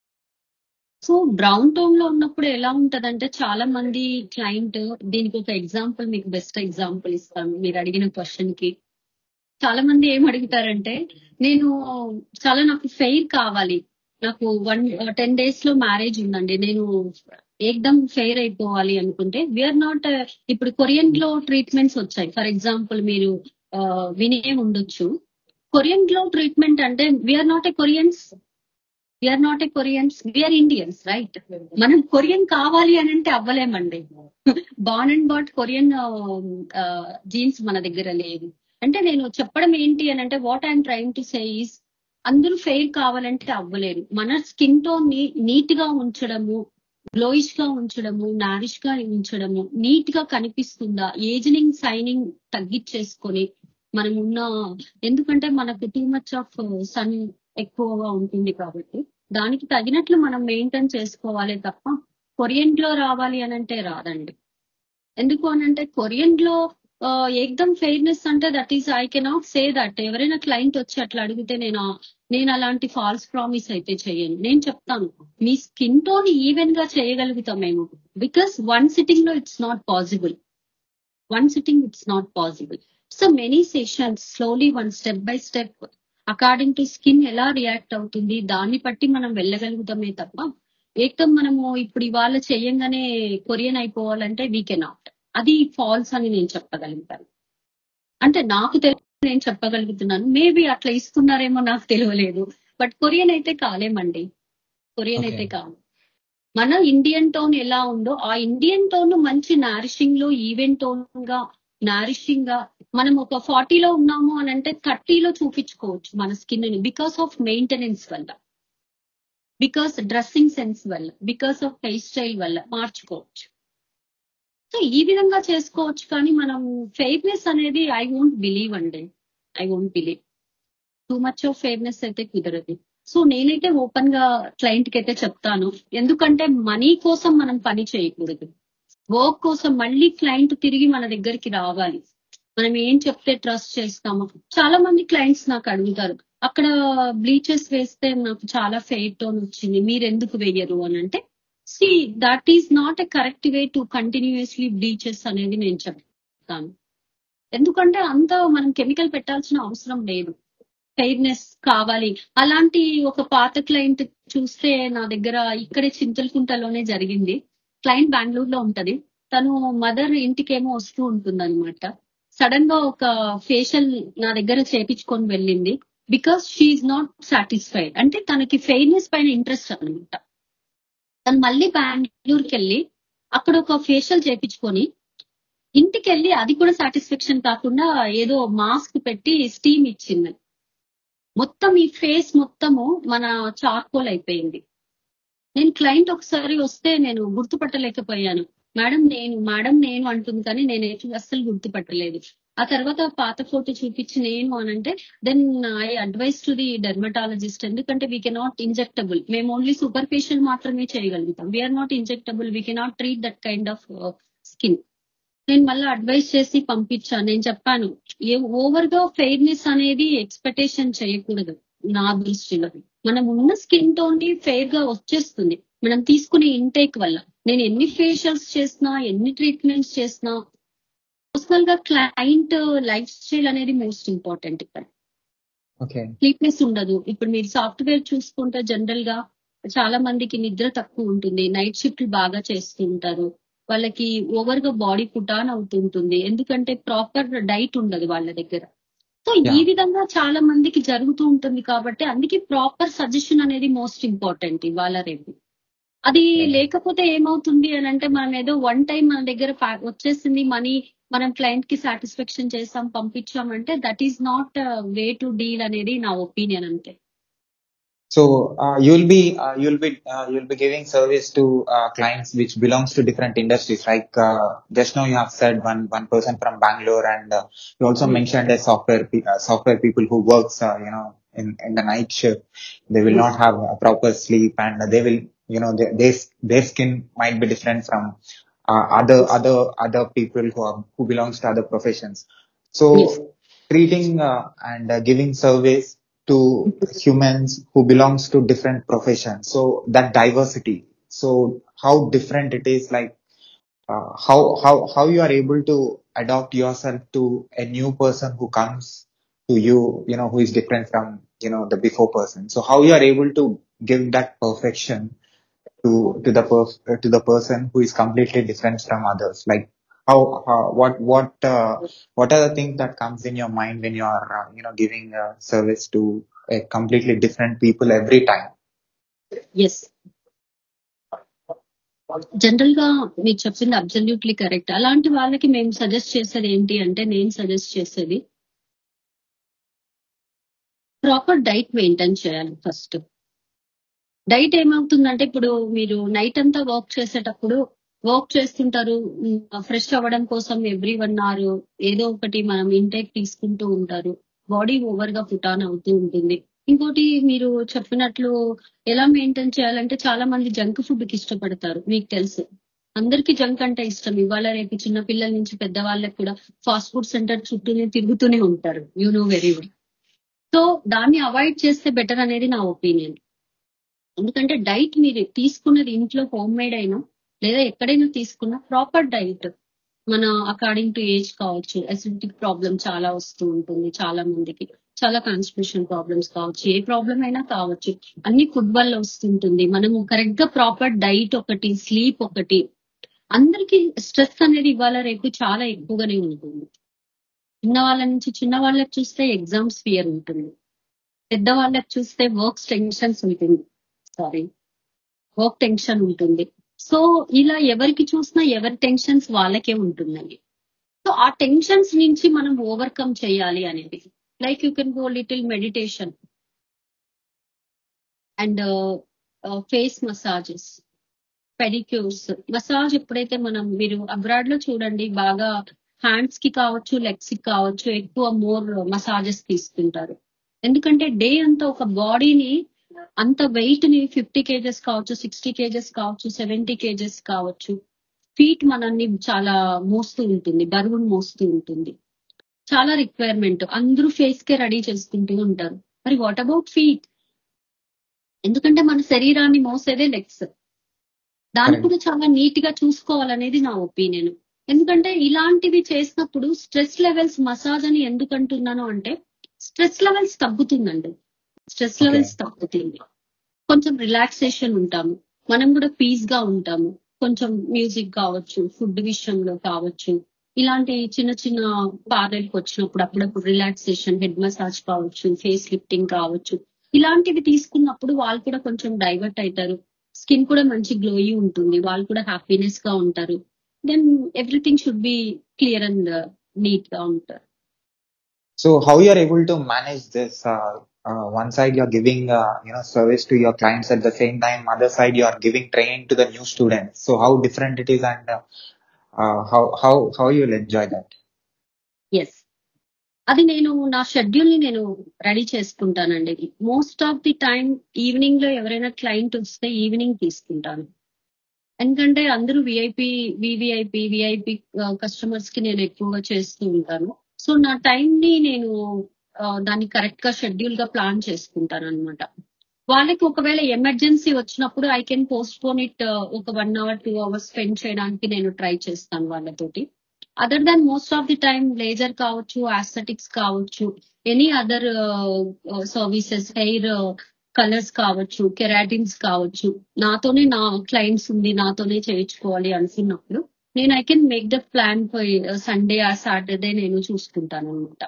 [SPEAKER 4] So brown tone లో ఉన్నప్పుడు ఎలా ఉంటదంటే చాలా మంది క్లయింట్ దీనికి ఒక ఎగ్జాంపుల్ మీకు బెస్ట్ ఎగ్జాంపుల్ ఇస్తాను మీరు అడిగిన క్వశ్చన్ కి చాలా మంది ఏం అడుగుతారంటే నేను చాలా నాకు ఫెయిర్ కావాలి నాకు వన్ టెన్ డేస్ లో మ్యారేజ్ ఉందండి నేను ఏకదం ఫెయిర్ అయిపోవాలి అనుకుంటే వీఆర్ నాట్ ఇప్పుడు కొరియన్ లో ట్రీట్మెంట్స్ వచ్చాయి ఫర్ ఎగ్జాంపుల్ మీరు ఆ, వినే ఉండొచ్చు కొరియన్ గ్లో ట్రీట్మెంట్ అంటే we're not a Koreans we're not a Koreans we're Indians right మనం కొరియన్ కావాలి అని అంటే అవ్వలేమండి born and brought Korean genes మన దగ్గర లేదు అంటే నేను చెప్పడం ఏంటి అని అంటే what I'm trying to say is అందరూ ఫెయిర్ కావాలంటే అవ్వలేరు మన స్కిన్ టోన్ ని నీట్ గా ఉంచడము గ్లోయిష్ గా ఉంచడము నారిష్ గా ఉంచడము నీట్ గా కనిపిస్తుందా ఏజినింగ్ సైనింగ్ తగ్గించేసుకొని మనం ఉన్న ఎందుకంటే మనకు టూ మచ్ ఆఫ్ సన్ ఎక్కువగా ఉంటుంది కాబట్టి దానికి తగినట్లు మనం మెయింటైన్ చేసుకోవాలి తప్ప కొరియన్ లో రావాలి అని అంటే రాదండి ఎందుకు అని అంటే కొరియన్ లో ఏకదమ్ ఫెయిర్నెస్ అంటే that is I cannot say that ఎవరైనా క్లయింట్ వచ్చి అట్లా అడిగితే నేను ఆ- నేను అలాంటి ఫాల్స్ ప్రామిస్ అయితే చేయను నేను చెప్తాను మీ స్కిన్ టోన్ ఈవెన్ గా చేయగలుగుతాం మేము బికాస్ వన్ సిట్టింగ్ లో it's not possible one sitting it's not possible so many sessions slowly one step by step according to skin ఎలా రియాక్ట్ అవుతుంది దాన్ని బట్టి మనం వెళ్ళగలుగుతామే తప్ప ఏకం మనము ఇప్పుడు ఇవాళ చేయంగానే కొరియన్ అయిపోవాలంటే వీ కెనాట్ అది ఫాల్స్ అని నేను చెప్పగలుగుతాను అంటే నాకు తెలిసి నేను చెప్పగలుగుతున్నాను మేబీ అట్లా ఇస్తున్నారేమో నాకు తెలియలేదు బట్ కొరియన్ అయితే కాలేమండి కొరియన్ అయితే
[SPEAKER 3] Okay.
[SPEAKER 4] కాదు మన ఇండియన్ టోన్ ఎలా ఉందో ఆ ఇండియన్ టోన్ మంచి నారిషింగ్ లో ఈవెంట్ టోన్ గా నారిషింగ్ గా మనం ఒక ఫార్టీలో ఉన్నాము అని అంటే థర్టీలో చూపించుకోవచ్చు మన స్కిన్ ని బికాస్ ఆఫ్ మెయింటెనెన్స్ వల్ల బికాస్ డ్రెస్సింగ్ సెన్స్ వల్ల బికాస్ ఆఫ్ హెయిర్ స్టైల్ వల్ల మార్చుకోవచ్చు సో ఈ విధంగా చేసుకోవచ్చు కానీ మనం ఫెయిర్నెస్ అనేది ఐ వోంట్ బిలీవ్ అండి I won't believe too much of fairness అయితే కుదరదు సో నేనైతే ఓపెన్ గా క్లయింట్ కి అయితే చెప్తాను ఎందుకంటే మనీ కోసం మనం పని చేయకూడదు వర్క్ కోసం మళ్ళీ క్లయింట్ తిరిగి మన దగ్గరికి రావాలి మనం ఏం చెప్తే ట్రస్ట్ చేస్తామో చాలా మంది క్లయింట్స్ నాకు అడుగుతారు అక్కడ బ్లీచెస్ వేస్తే నాకు చాలా ఫెయిర్ టోన్ వచ్చింది మీరు ఎందుకు వేయరు అని అంటే see that is not a correct way to continuously bleaches అనేది నేను చెప్తాను ఎందుకంటే అంత మనం కెమికల్ పెట్టాల్సిన అవసరం లేదు ఫెయిర్నెస్ కావాలి అలాంటి ఒక పాత క్లయింట్ చూస్తే నా దగ్గర ఇక్కడే చింతలకుంటలోనే జరిగింది క్లయింట్ బెంగళూరులో ఉంటది తను మదర్ ఇంటికేమో వస్తూ ఉంటుంది అనమాట సడన్ గా ఒక ఫేషియల్ నా దగ్గర చేపించుకొని వెళ్ళింది బికాస్ షీఈ్ నాట్ సాటిస్ఫైడ్ అంటే తనకి ఫెయిర్నెస్ పైన ఇంట్రెస్ట్ అనమాట తను మళ్ళీ బెంగళూరుకి వెళ్ళి అక్కడ ఒక ఫేషియల్ చేపించుకొని ఇంటికి వెళ్ళి అది కూడా సాటిస్ఫాక్షన్ కాకుండా ఏదో మాస్క్ పెట్టి స్టీమ్ ఇచ్చింది మొత్తం ఈ ఫేస్ మొత్తము మన చార్కోల్ అయిపోయింది నేను క్లయింట్ ఒకసారి వస్తే నేను గుర్తుపట్టలేకపోయాను మేడం నేను మేడం నేను అంటుంది కానీ నేను అస్సలు గుర్తుపట్టలేదు ఆ తర్వాత పాత ఫోటో చూపించి నేను అనంటే then I advise to the dermatologist ఎందుకంటే వీ కెనాట్ ఇంజెక్టబుల్ మేము ఓన్లీ సూపర్ఫిషియల్ మాత్రమే చేయగలుగుతాం we're not injectable we cannot treat that kind of skin నేను మళ్ళీ అడ్వైస్ చేసి పంపించాను నేను చెప్పాను ఏ ఓవర్ గా ఫెయిర్నెస్ అనేది ఎక్స్పెక్టేషన్ చేయకూడదు నా దృష్టిలో మనం ఉన్న స్కిన్ టోన్ ఫెయిర్ గా వచ్చేస్తుంది మనం తీసుకునే ఇంటేక్ వల్ల నేను ఎన్ని ఫేషియల్స్ చేసినా ఎన్ని ట్రీట్మెంట్స్ చేసినా పర్సనల్ గా క్లయింట్ లైఫ్ స్టైల్ అనేది మోస్ట్ ఇంపార్టెంట్ ఇక్కడ
[SPEAKER 3] ఓకే
[SPEAKER 4] స్లీప్నెస్ ఉండదు ఇప్పుడు మీరు సాఫ్ట్వేర్ చూసుకుంటే జనరల్ గా చాలా మందికి నిద్ర తక్కువ ఉంటుంది నైట్ షిఫ్ట్ బాగా చేస్తుంటారు వాళ్ళకి ఓవర్ గా బాడీ పుటాన్ అవుతుంటుంది ఎందుకంటే ప్రాపర్ డైట్ ఉండదు వాళ్ళ దగ్గర సో ఈ
[SPEAKER 3] Yeah.
[SPEAKER 4] విధంగా చాలా మందికి జరుగుతూ ఉంటుంది కాబట్టి అందుకే ప్రాపర్ సజెషన్ అనేది మోస్ట్ ఇంపార్టెంట్ ఇవాళ రేపు అది
[SPEAKER 3] Yeah.
[SPEAKER 4] లేకపోతే ఏమవుతుంది అని అంటే మనం ఏదో వన్ టైం మన దగ్గర pa- వచ్చేసింది మనీ మనం క్లయింట్ కి సాటిస్ఫాక్షన్ చేసాం పంపించామంటే that is not way to deal అనేది నా ఒపీనియన్ అంతే
[SPEAKER 3] So uh, you'll be uh, you'll be uh, you'll be giving service to uh, clients which belongs to different industries. Like uh, just now you have said one one person from Bangalore, and uh, you also
[SPEAKER 4] Hmm.
[SPEAKER 3] mentioned a software pe- uh, software people who works uh, you know in in the night shift. They will
[SPEAKER 4] Hmm.
[SPEAKER 3] not have a proper sleep, and they will you know their their, their skin might be different from uh, other
[SPEAKER 4] Yes.
[SPEAKER 3] other other people who are who belongs to other professions. So
[SPEAKER 4] Yes.
[SPEAKER 3] treating uh, and uh, giving service to humans who belongs to different professions. So that diversity. So how different it is like uh, how how how you are able to adopt yourself to a new person who comes to you you know who is different from you know the before person so how you are able to give that perfection to to the pers- uh, to the person who is completely different from others like how, how what what uh, what are the things that comes in your mind when you are uh, you know giving uh, service to a completely different people every time
[SPEAKER 4] yes general గా మీరు చెప్పింది అబ్జల్యూట్లీ కరెక్ట్ అలాంటి వాళ్ళకి మేము సజెస్ట్ చేసేది ఏంటి అంటే నేను సజెస్ట్ చేసేది ప్రాపర్ డైట్ మెయింటైన్ చేయాలి ఫస్ట్ డైట్ ఏమవుతుందంటే ఇప్పుడు మీరు నైట్ అంతా వర్క్ చేసేటప్పుడు వర్క్ చేస్తుంటారు ఫ్రెష్ అవ్వడం కోసం ఎవ్రీ వన్ అవర్ ఏదో ఒకటి మనం ఇంటేక్ తీసుకుంటూ ఉంటారు బాడీ ఓవర్ గా పుటాన్ అవుతూ ఉంటుంది ఇంకోటి మీరు చెప్పినట్లు ఎలా మెయింటైన్ చేయాలంటే చాలా మంది జంక్ ఫుడ్ కి ఇష్టపడతారు మీకు తెలుసు అందరికీ జంక్ అంటే ఇష్టం ఇవాళ రేపు చిన్న పిల్లల నుంచి పెద్ద వాళ్ళకి కూడా ఫాస్ట్ ఫుడ్ సెంటర్ చుట్టూనే తిరుగుతూనే ఉంటారు you know very well so దాన్ని అవాయిడ్ చేస్తే బెటర్ అనేది నా ఒపీనియన్ ఎందుకంటే డైట్ మీరు తీసుకున్నది ఇంట్లో హోమ్ మేడ్ అయినా లేదా ఎక్కడైనా తీసుకున్నా ప్రాపర్ డైట్ మన అకార్డింగ్ టు ఏజ్ కావచ్చు అసిడిటిక్ ప్రాబ్లం చాలా వస్తూ ఉంటుంది చాలా మందికి చాలా కాన్స్టిట్యూషన్ ప్రాబ్లమ్స్ కావచ్చు ఏ ప్రాబ్లం అయినా కావచ్చు అన్ని ఫుడ్ వల్ల వస్తుంటుంది మనము కరెక్ట్ గా ప్రాపర్ డైట్ ఒకటి స్లీప్ ఒకటి అందరికి స్ట్రెస్ అనేది ఇవాళ రేపు చాలా ఎక్కువగానే ఉంటుంది చిన్న వాళ్ళ నుంచి చిన్న వాళ్ళకి చూస్తే ఎగ్జామ్స్ ఫియర్ ఉంటుంది పెద్ద వాళ్ళకి చూస్తే వర్క్స్ టెన్షన్స్ ఉంటుంది సారీ వర్క్ టెన్షన్ ఉంటుంది సో ఇలా ఎవరికి చూసినా ఎవరి టెన్షన్స్ వాళ్ళకే ఉంటుందండి సో ఆ టెన్షన్స్ నుంచి మనం ఓవర్కమ్ చేయాలి అనేది like you can go little meditation and face massages pedicures massage ఎప్పుడైతే మనం మీరు అబ్రాడ్ లో చూడండి బాగా హ్యాండ్స్ కి కావచ్చు లెగ్స్ కి కావచ్చు ఎక్కువ మోర్ మసాజెస్ తీసుకుంటారు ఎందుకంటే డే అంతా ఒక బాడీని అంత వెయిట్ ని ఫిఫ్టీ కేజెస్ కావచ్చు సిక్స్టీ కేజెస్ కావచ్చు సెవెంటీ కేజెస్ కావచ్చు ఫీట్ మనల్ని చాలా మోస్తూ ఉంటుంది బరువును మోస్తూ ఉంటుంది చాలా రిక్వైర్మెంట్ అందరూ ఫేస్ కే రెడీ చేసుకుంటూ ఉంటారు మరి వాట్ అబౌట్ ఫీట్ ఎందుకంటే మన శరీరాన్ని మోసేదే లెగ్స్ దాన్ని
[SPEAKER 3] Correct.
[SPEAKER 4] కూడా చాలా నీట్ గా చూసుకోవాలనేది నా ఒపీనియన్ ఎందుకంటే ఇలాంటివి చేసినప్పుడు స్ట్రెస్ లెవెల్స్ మసాజ్ అని ఎందుకు అంటున్నాను అంటే స్ట్రెస్ లెవెల్స్ తగ్గుతుందండి స్ట్రెస్
[SPEAKER 3] Okay.
[SPEAKER 4] లెవెల్స్ తగ్గుతుంది కొంచెం రిలాక్సేషన్ ఉంటాము మనం కూడా పీస్ గా ఉంటాము కొంచెం మ్యూజిక్ కావచ్చు ఫుడ్ విషయంలో కావచ్చు ఇలాంటి చిన్న చిన్న పార్లర్కి వచ్చినప్పుడు అప్పుడప్పుడు రిలాక్సేషన్ హెడ్ మసాజ్ కావచ్చు ఫేస్ లిఫ్టింగ్ కావచ్చు ఇలాంటివి తీసుకున్నప్పుడు వాళ్ళు కూడా కొంచెం డైవర్ట్ అవుతారు స్కిన్ కూడా మంచి గ్లోయి ఉంటుంది వాళ్ళు కూడా హ్యాపీనెస్ గా ఉంటారు then everything should be clear and neat గా ఉంటారు
[SPEAKER 3] So how you are able to manage this? Uh, uh, one side you are giving uh, you know service to your clients at the same time, other side you are giving training to the new students. So how different it is and uh, uh, how how how you will enjoy that?
[SPEAKER 4] Yes అది నేను నా షెడ్యూల్ ని నేను రెడీ చేసుకుంటానండి most of the time evening లో ఎవరైనా క్లయింట్ వస్తే ఈవినింగ్ తీసుకుంటాను ఎందుకంటే అందరూ విఐపి వివిఐపి విఐపి కస్టమర్స్ కి నేను ఎక్కువగా చేస్తూ ఉంటాను సో నా టైం ని నేను ఆ, దాన్ని కరెక్ట్ గా షెడ్యూల్ గా ప్లాన్ చేసుకుంటాను అనమాట వాళ్ళకి ఒకవేళ ఎమర్జెన్సీ వచ్చినప్పుడు I can postpone it ఒక one hour two hours spend చేయడానికి నేను ట్రై చేస్తాను వాళ్ళతోటి other than most of the time laser కావచ్చు ఆస్థెటిక్స్ కావచ్చు any other services hair colours కావచ్చు కెరాటిన్స్ కావచ్చు నాతోనే నా క్లయింట్స్ ఉంది నాతోనే చేయించుకోవాలి అనుకున్నప్పుడు నేను I can make the plan Sunday ఆ సాటర్డే నేను చూసుకుంటాను అనమాట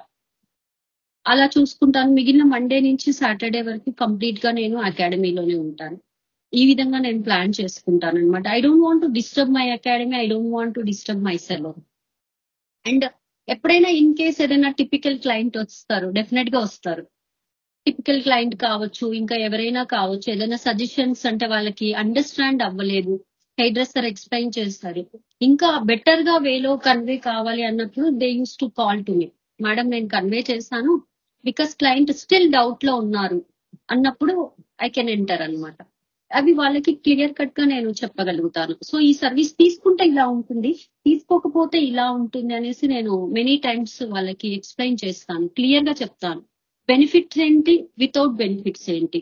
[SPEAKER 4] అలా చూసుకుంటాను మిగిలిన మండే నుంచి సాటర్డే వరకు కంప్లీట్ గా నేను అకాడమీలోనే ఉంటాను ఈ విధంగా నేను ప్లాన్ చేసుకుంటాను అనమాట I don't want to disturb my academy I don't want to disturb my సెలవ్ అండ్ ఎప్పుడైనా ఇన్ కేస్ ఏదైనా టిపికల్ క్లయింట్ వస్తారు డెఫినెట్ గా వస్తారు టిపికల్ క్లయింట్ కావచ్చు ఇంకా ఎవరైనా కావచ్చు ఏదైనా సజెషన్స్ అంటే వాళ్ళకి అండర్స్టాండ్ అవ్వలేదు హెయిర్ డ్రెస్సర్ ఎక్స్ప్లెయిన్ చేస్తారు ఇంకా బెటర్ గా వేలో కన్వే కావాలి అన్నప్పుడు they use to call to me madam నేను కన్వే చేశాను బికాస్ క్లయింట్ స్టిల్ డౌట్ లో ఉన్నారు అన్నప్పుడు ఐ కెన్ ఎంటర్ అన్నమాట అవి వాళ్ళకి క్లియర్ కట్ గా నేను చెప్పగలుగుతాను సో ఈ సర్వీస్ తీసుకుంటే ఇలా ఉంటుంది తీసుకోకపోతే ఇలా ఉంటుంది అనేసి నేను మెనీ టైమ్స్ వాళ్ళకి ఎక్స్ప్లెయిన్ చేస్తాను క్లియర్ గా చెప్తాను బెనిఫిట్స్ ఏంటి వితౌట్ బెనిఫిట్స్ ఏంటి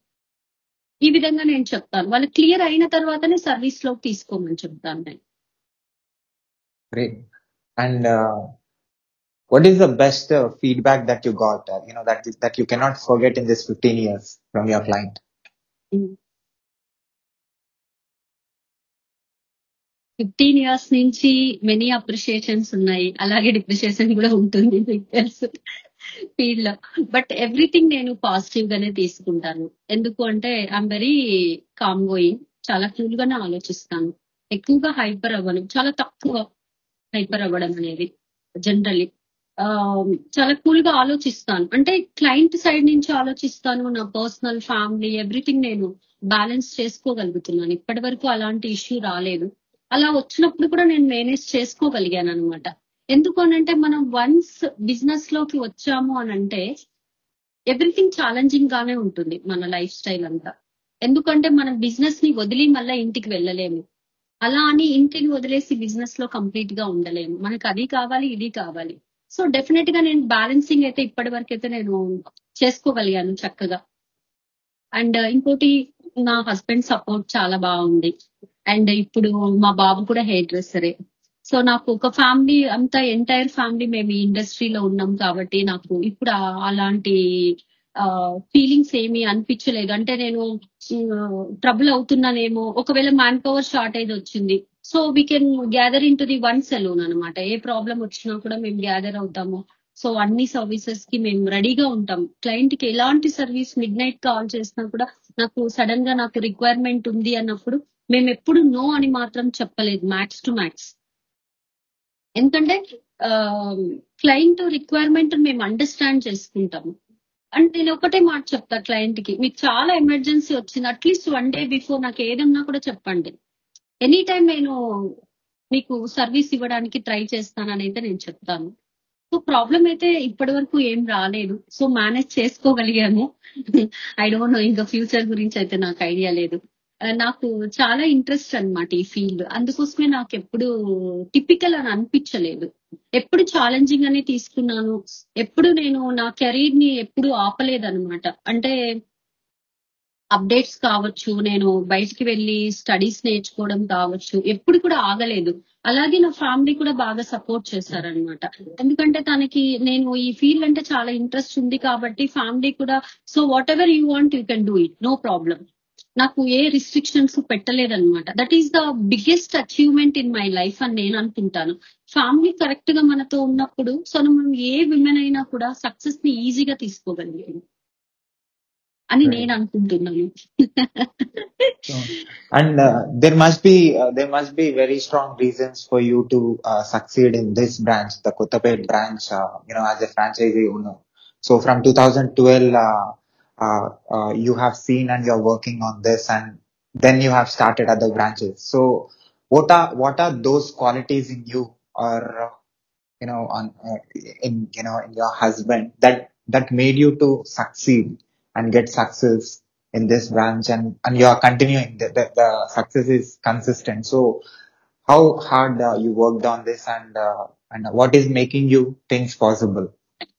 [SPEAKER 4] ఈ విధంగా నేను చెప్తాను వాళ్ళు క్లియర్ అయిన తర్వాతనే సర్వీస్ లోకి తీసుకోమని చెప్తాను నేను
[SPEAKER 3] Great. And uh, what is the best uh, feedback that you got? Uh, you know that that you cannot forget in this 15 years from your client.
[SPEAKER 4] Fifteen years నుంచి మెనీ అప్రిషియేషన్స్ ఉన్నాయి అలాగే డిప్రిషియేషన్ కూడా ఉంటుంది మీకు తెలుసు ఫీల్డ్ లో బట్ ఎవ్రీథింగ్ నేను పాజిటివ్ గానే తీసుకుంటాను ఎందుకు అంటే ఐఎమ్ వెరీ కామ్ గోయింగ్ చాలా కూల్ గానే ఆలోచిస్తాను ఎక్కువగా హైపర్ అవ్వను చాలా తక్కువ హైపర్ అవ్వడం అనేది జనరల్లీ చాలా కూల్ గా ఆలోచిస్తాను అంటే క్లయింట్ సైడ్ నుంచి ఆలోచిస్తాను నా పర్సనల్ ఫ్యామిలీ ఎవ్రీథింగ్ నేను బ్యాలెన్స్ చేసుకోగలుగుతున్నాను ఇప్పటి వరకు అలాంటి ఇష్యూ రాలేదు అలా వచ్చినప్పుడు కూడా నేను మేనేజ్ చేసుకోగలిగాను అనమాట ఎందుకు అనంటే మనం వన్స్ బిజినెస్ లోకి వచ్చాము అని అంటే ఎవ్రీథింగ్ ఛాలెంజింగ్ గానే ఉంటుంది మన లైఫ్ స్టైల్ అంతా ఎందుకంటే మనం బిజినెస్ ని వదిలి మళ్ళీ ఇంటికి వెళ్ళలేము అలా అని ఇంటిని వదిలేసి బిజినెస్ లో కంప్లీట్ గా ఉండలేము మనకు అది కావాలి ఇది కావాలి సో డెఫినెట్ గా నేను బ్యాలెన్సింగ్ అయితే ఇప్పటి వరకు అయితే నేను చేసుకోగలిగాను చక్కగా అండ్ ఇంకోటి నా హస్బెండ్ సపోర్ట్ చాలా బాగుంది అండ్ ఇప్పుడు మా బాబు కూడా హెయిర్ డ్రెస్సరే సో నాకు ఒక ఫ్యామిలీ అంతా ఎంటైర్ ఫ్యామిలీ మేము ఈ ఇండస్ట్రీలో ఉన్నాం కాబట్టి నాకు ఇప్పుడు ఆ- అలాంటి ఫీలింగ్స్ ఏమీ అనిపించలేదు అంటే నేను ట్రబుల్ అవుతున్నానేమో ఒకవేళ మ్యాన్ పవర్ షార్టేజ్ వచ్చింది so we can gather in to the one salon అనమాట ఏ ప్రాబ్లం వచ్చినా కూడా మేము గ్యాదర్ అవుతాము సో అన్ని సర్వీసెస్ కి మేము రెడీగా ఉంటాం క్లయింట్ కి ఎలాంటి సర్వీస్ మిడ్ నైట్ కాల్ చేసినా కూడా నాకు సడన్ గా నాకు రిక్వైర్మెంట్ ఉంది అన్నప్పుడు మేము ఎప్పుడు నో అని మాత్రం చెప్పలేదు మ్యాక్స్ టు మ్యాక్స్ ఎందుకంటే క్లయింట్ రిక్వైర్మెంట్ మేము అండర్స్టాండ్ చేసుకుంటాము అండ్ నేను ఒకటే మాట చెప్తా క్లయింట్ కి మీకు చాలా ఎమర్జెన్సీ వచ్చింది అట్లీస్ట్ వన్ డే బిఫోర్ నాకు ఏదన్నా కూడా చెప్పండి ఎనీ టైం నేను మీకు సర్వీస్ ఇవ్వడానికి ట్రై చేస్తానని అయితే నేను చెప్తాను సో ప్రాబ్లం అయితే ఇప్పటి వరకు ఏం రాలేదు సో మేనేజ్ చేసుకోగలిగాము ఐ డోంట్ నో ఇంకా ఫ్యూచర్ గురించి అయితే నాకు ఐడియా లేదు ఆ, నాకు చాలా ఇంట్రెస్ట్ అన్నమాట ఈ ఫీల్డ్ అందుకోసమే నాకు ఎప్పుడు టిపికల్ అని అనిపించలేదు ఎప్పుడు ఛాలెంజింగ్ అనే తీసుకున్నాను ఎప్పుడు నేను నా కెరీర్ ని ఎప్పుడు ఆపలేదన్నమాట అంటే అప్డేట్స్ కావచ్చు నేను బయటికి వెళ్ళి స్టడీస్ నేర్చుకోవడం కావచ్చు ఎప్పుడు కూడా ఆగలేదు అలాగే నా ఫ్యామిలీ కూడా బాగా సపోర్ట్ చేశారనమాట ఎందుకంటే తనకి నేను ఈ ఫీల్డ్ అంటే చాలా ఇంట్రెస్ట్ ఉంది కాబట్టి ఫ్యామిలీ కూడా so whatever you want you can do it no problem నాకు ఏ రిస్ట్రిక్షన్స్ పెట్టలేదన్నమాట that is the biggest achievement in my life అని నేను అనుకుంటాను ఫ్యామిలీ కరెక్ట్ గా మనతో ఉన్నప్పుడు సో మనం ఏ విమెన్ అయినా కూడా సక్సెస్ ని ఈజీగా తీసుకోగలిగాము అని
[SPEAKER 3] Right.
[SPEAKER 4] నేను అనుకుంటున్నాను
[SPEAKER 3] So, and uh, there must be uh, there must be very strong reasons for you to uh, succeed in this branch, the Kottapet branch, uh, you know, as a franchisee owner. So from 2012, uh, uh, uh, you have seen and you're working on this, and then you have started other branches. So what are what are those qualities in you, or uh, you know, on uh, in you know in your husband that that made you to succeed and get success in this branch and, and you are continuing the, the, the success is consistent so how hard uh, you worked on this and uh, and what is making you things possible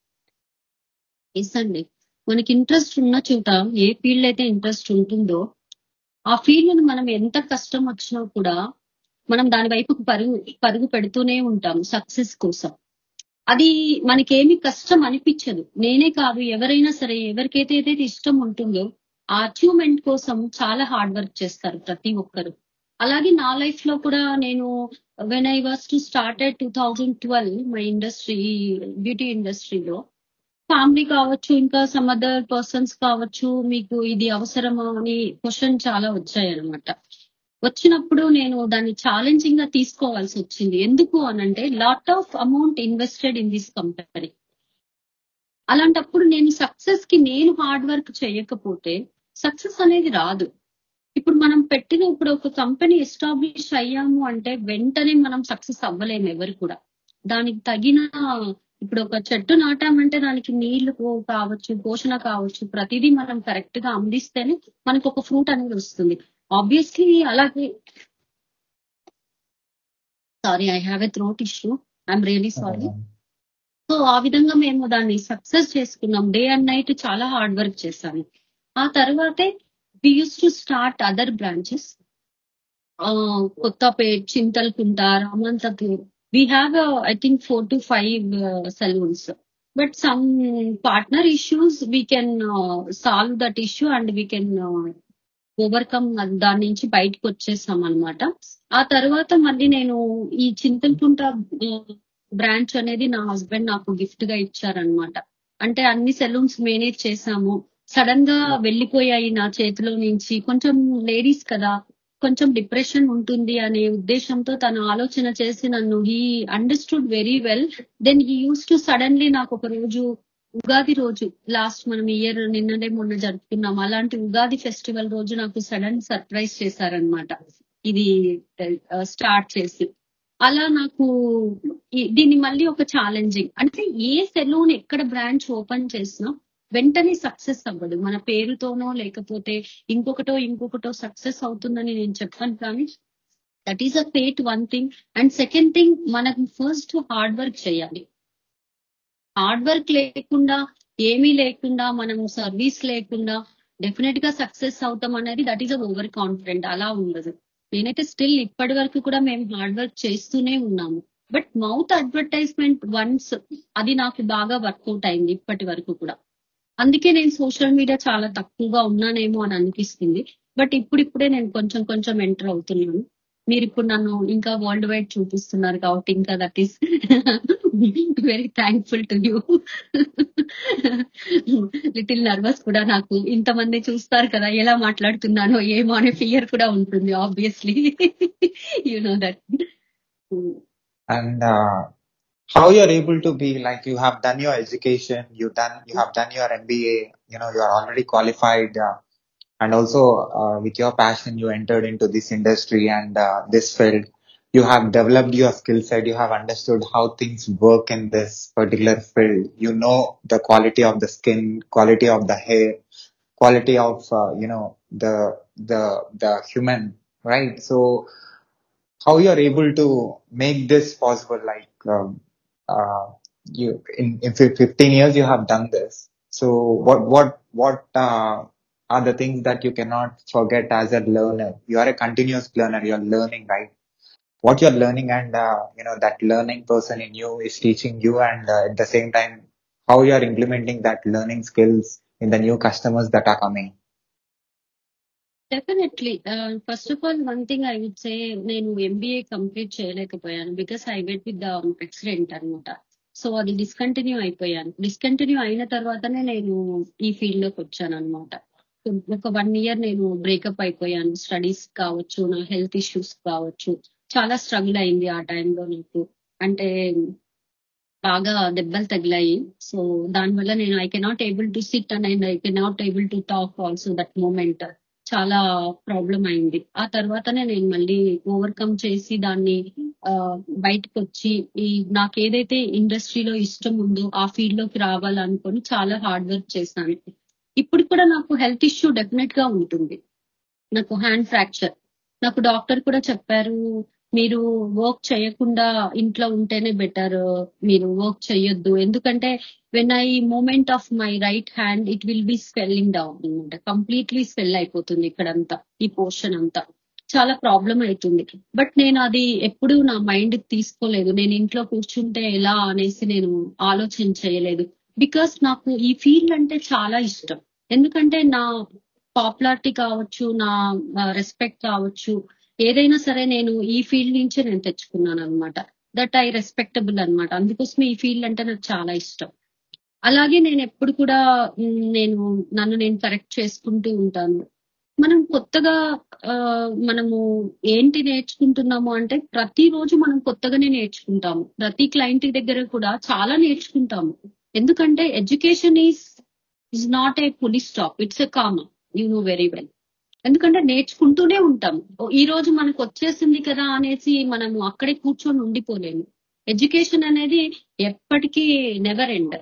[SPEAKER 4] yes అండి మనకి ఇంట్రెస్ట్ ఉన్న చోట ఏ ఫీల్డ్ అయితే ఇంట్రెస్ట్ ఉంటుందో ఆ ఫీల్డ్ ను మనం ఎంత కష్టం వచ్చినా కూడా మనం దాని వైపుకు పరుగు పరుగు పెడుతూనే ఉంటాం సక్సెస్ కోసం అది మనకేమి కష్టం అనిపించదు నేనే కాదు ఎవరైనా సరే ఎవరికైతే ఏదైతే ఇష్టం ఉంటుందో ఆ అచీవ్మెంట్ కోసం చాలా హార్డ్ వర్క్ చేస్తారు ప్రతి ఒక్కరు అలాగే నా లైఫ్ లో కూడా నేను when I was to started two thousand twelve my industry beauty ఇండస్ట్రీలో ఫ్యామిలీ కావచ్చు ఇంకా సమ్ అదర్ పర్సన్స్ కావచ్చు మీకు ఇది అవసరమా అని క్వశ్చన్ చాలా వచ్చాయి అనమాట వచ్చినప్పుడు నేను దాన్ని ఛాలెంజింగ్ గా తీసుకోవాల్సి వచ్చింది ఎందుకు అనంటే lot of amount invested in this company అలాంటప్పుడు నేను సక్సెస్ కి నేను హార్డ్ వర్క్ చేయకపోతే సక్సెస్ అనేది రాదు ఇప్పుడు మనం పెట్టిన ఇప్పుడు ఒక కంపెనీ ఎస్టాబ్లిష్ అయ్యాము అంటే వెంటనే మనం సక్సెస్ అవ్వలేము ఎవరు కూడా దానికి తగిన ఇప్పుడు ఒక చెట్టు నాటామంటే దానికి నీళ్లు పో- కావచ్చు పోషణ కావచ్చు ప్రతిదీ మనం కరెక్ట్ గా అందిస్తేనే మనకు ఒక ఫ్రూట్ అనేది వస్తుంది ఆబ్వియస్లీ అలాగే sorry I have a throat issue I'm really sorry so ఆ విధంగా మేము దాన్ని సక్సెస్ చేసుకున్నాం డే అండ్ నైట్ చాలా హార్డ్ వర్క్ చేశాము ఆ తర్వాతే we uses to start other branches Kothapet Chintalkunta Ramanthapur we have I think four to five salons but some partner issues we can solve that issue and we can overcome దాని నుంచి బయటకు వచ్చేసాం అనమాట ఆ తర్వాత మళ్ళీ నేను ఈ చింతలకుంట బ్రాంచ్ అనేది నా హస్బెండ్ నాకు గిఫ్ట్ గా ఇచ్చారనమాట అంటే అన్ని సెలూన్స్ మేనేజ్ చేశాము సడన్ గా వెళ్ళిపోయాయి నా చేతిలో నుంచి కొంచెం లేడీస్ కదా కొంచెం డిప్రెషన్ ఉంటుంది అనే ఉద్దేశంతో తను ఆలోచన చేసి నన్ను he understood very well then he uses to suddenly నాకు ఒక రోజు ఉగాది రోజు లాస్ట్ మనం ఇయర్ నిన్ననే మొన్న జరుపుకున్నాం అలాంటి ఉగాది ఫెస్టివల్ రోజు నాకు సడన్ సర్ప్రైజ్ చేశారనమాట ఇది స్టార్ట్ చేసి అలా నాకు ఈ- దీన్ని మళ్ళీ ఒక ఛాలెంజింగ్ అంటే ఏ సెలూన్ ఎక్కడ బ్రాంచ్ ఓపెన్ చేసినా వెంటనే సక్సెస్ అవ్వదు మన పేరుతోనో లేకపోతే ఇంకొకటో ఇంకొకటో సక్సెస్ అవుతుందని నేను చెప్పాను కానీ that is a fate one thing and second thing మనకి ఫస్ట్ హార్డ్ వర్క్ చేయాలి హార్డ్ వర్క్ లేకుండా ఏమీ లేకుండా మనం సర్వీస్ లేకుండా డెఫినెట్ గా సక్సెస్ అవుతాం అనేది దట్ ఈస్ ఓవర్ కాన్ఫిడెంట్ అలా ఉండదు నేనైతే స్టిల్ ఇప్పటి వరకు కూడా మేము హార్డ్ వర్క్ చేస్తూనే ఉన్నాము బట్ మౌత్ అడ్వర్టైజ్మెంట్ వన్స్ అది నాకు బాగా వర్కౌట్ అయింది ఇప్పటి వరకు కూడా అందుకే నేను సోషల్ మీడియా చాలా తక్కువగా ఉన్నానేమో అని అనిపిస్తుంది బట్ ఇప్పుడిప్పుడే నేను కొంచెం కొంచెం ఎంటర్ అవుతున్నాను మీరు ఇప్పుడు నన్ను ఇంకా వరల్డ్ వైడ్ చూపిస్తున్నారు కాబట్టి ఇంకా that is very thankful to you little nervous కూడా నాకు ఇంతమంది చూస్తారు కదా ఎలా మాట్లాడుతున్నానో ఏమో అనే ఫియర్ కూడా ఉంటుంది obviously you know that
[SPEAKER 3] and uh, how you're able to be like you have done your education, you done you have done your MBA, you know, you are already qualified, uh, and also uh, with your passion, you entered into this industry and uh, this field. You have developed your skill set. You have understood how things work in this particular field. You know the quality of the skin, quality of the hair, quality of uh, you know the the the human, right? So how you are able to make this possible like um, uh, you in, in fif- 15 years you have done this so what what what uh, are the things that you cannot forget as a learner you are a continuous learner you're learning right what you're learning and uh, you know that learning person in you is teaching you and uh, at the same time how you are implementing that learning skills in the new customers that are coming
[SPEAKER 4] definitely first of all one thing I would say నేను ఎంబీఏ కంప్లీట్ చేయలేకపోయాను because I met with the accident అనమాట సో అది డిస్కంటిన్యూ అయిపోయాను డిస్కంటిన్యూ అయిన తర్వాతనే నేను ఈ ఫీల్డ్ లోకి వచ్చాను అనమాట ఒక వన్ ఇయర్ నేను బ్రేకప్ అయిపోయాను స్టడీస్ కావచ్చు నా హెల్త్ ఇష్యూస్ కావచ్చు చాలా స్ట్రగుల్ అయింది ఆ టైంలో నాకు అంటే బాగా దెబ్బలు తగిలాయి సో దానివల్ల నేను I cannot able to sit and I cannot able to talk also that moment చాలా ప్రాబ్లం అయింది ఆ తర్వాతనే నేను మళ్ళీ ఓవర్కమ్ చేసి దాన్ని ఆ, బయటకు వచ్చి ఈ నాకు ఏదైతే ఇండస్ట్రీలో ఇష్టం ఉందో ఆ ఫీల్డ్ లోకి రావాలనుకొని చాలా హార్డ్ వర్క్ చేశాను ఇప్పుడు కూడా నాకు హెల్త్ ఇష్యూ డెఫినెట్ గా ఉంటుంది నాకు హ్యాండ్ ఫ్రాక్చర్ నాకు డాక్టర్ కూడా చెప్పారు మీరు వర్క్ చేయకుండా ఇంట్లో ఉంటేనే బెటర్ మీరు వర్క్ చేయొద్దు ఎందుకంటే when I moment of my right hand it will be swelling down అనమాట కంప్లీట్లీ స్వెల్ అయిపోతుంది ఇక్కడంతా ఈ పోర్షన్ అంతా చాలా ప్రాబ్లం అవుతుంది బట్ నేను అది ఎప్పుడు నా మైండ్ తీసుకోలేదు నేను ఇంట్లో కూర్చుంటే ఎలా అనేసి నేను ఆలోచన చేయలేదు బికాస్ నాకు ఈ ఫీల్డ్ అంటే చాలా ఇష్టం ఎందుకంటే నా పాపులారిటీ కావచ్చు నా రెస్పెక్ట్ కావచ్చు ఏదైనా సరే నేను ఈ ఫీల్డ్ నుంచే నేను తెచ్చుకున్నాను అనమాట దట్ ఐ రెస్పెక్టబుల్ అన్నమాట అందుకోసమే ఈ ఫీల్డ్ అంటే నాకు చాలా ఇష్టం అలాగే నేను ఎప్పుడు కూడా మ్, నేను నన్ను నేను కరెక్ట్ చేసుకుంటూ ఉంటాను మనం కొత్తగా ఆ, మనము ఏంటి నేర్చుకుంటున్నాము అంటే ప్రతిరోజు మనం కొత్తగానే నేర్చుకుంటాము ప్రతి క్లయింట్ దగ్గర కూడా చాలా నేర్చుకుంటాము ఎందుకంటే education is is not a full stop it's a comma you know very well ఎందుకంటే నేర్చుకుంటూనే ఉంటాం ఓ, ఈ రోజు మనకు వచ్చేసింది కదా అనేసి మనము అక్కడే కూర్చొని ఉండిపోలేము ఎడ్యుకేషన్ అనేది ఎప్పటికీ నెవర్ ఎండ్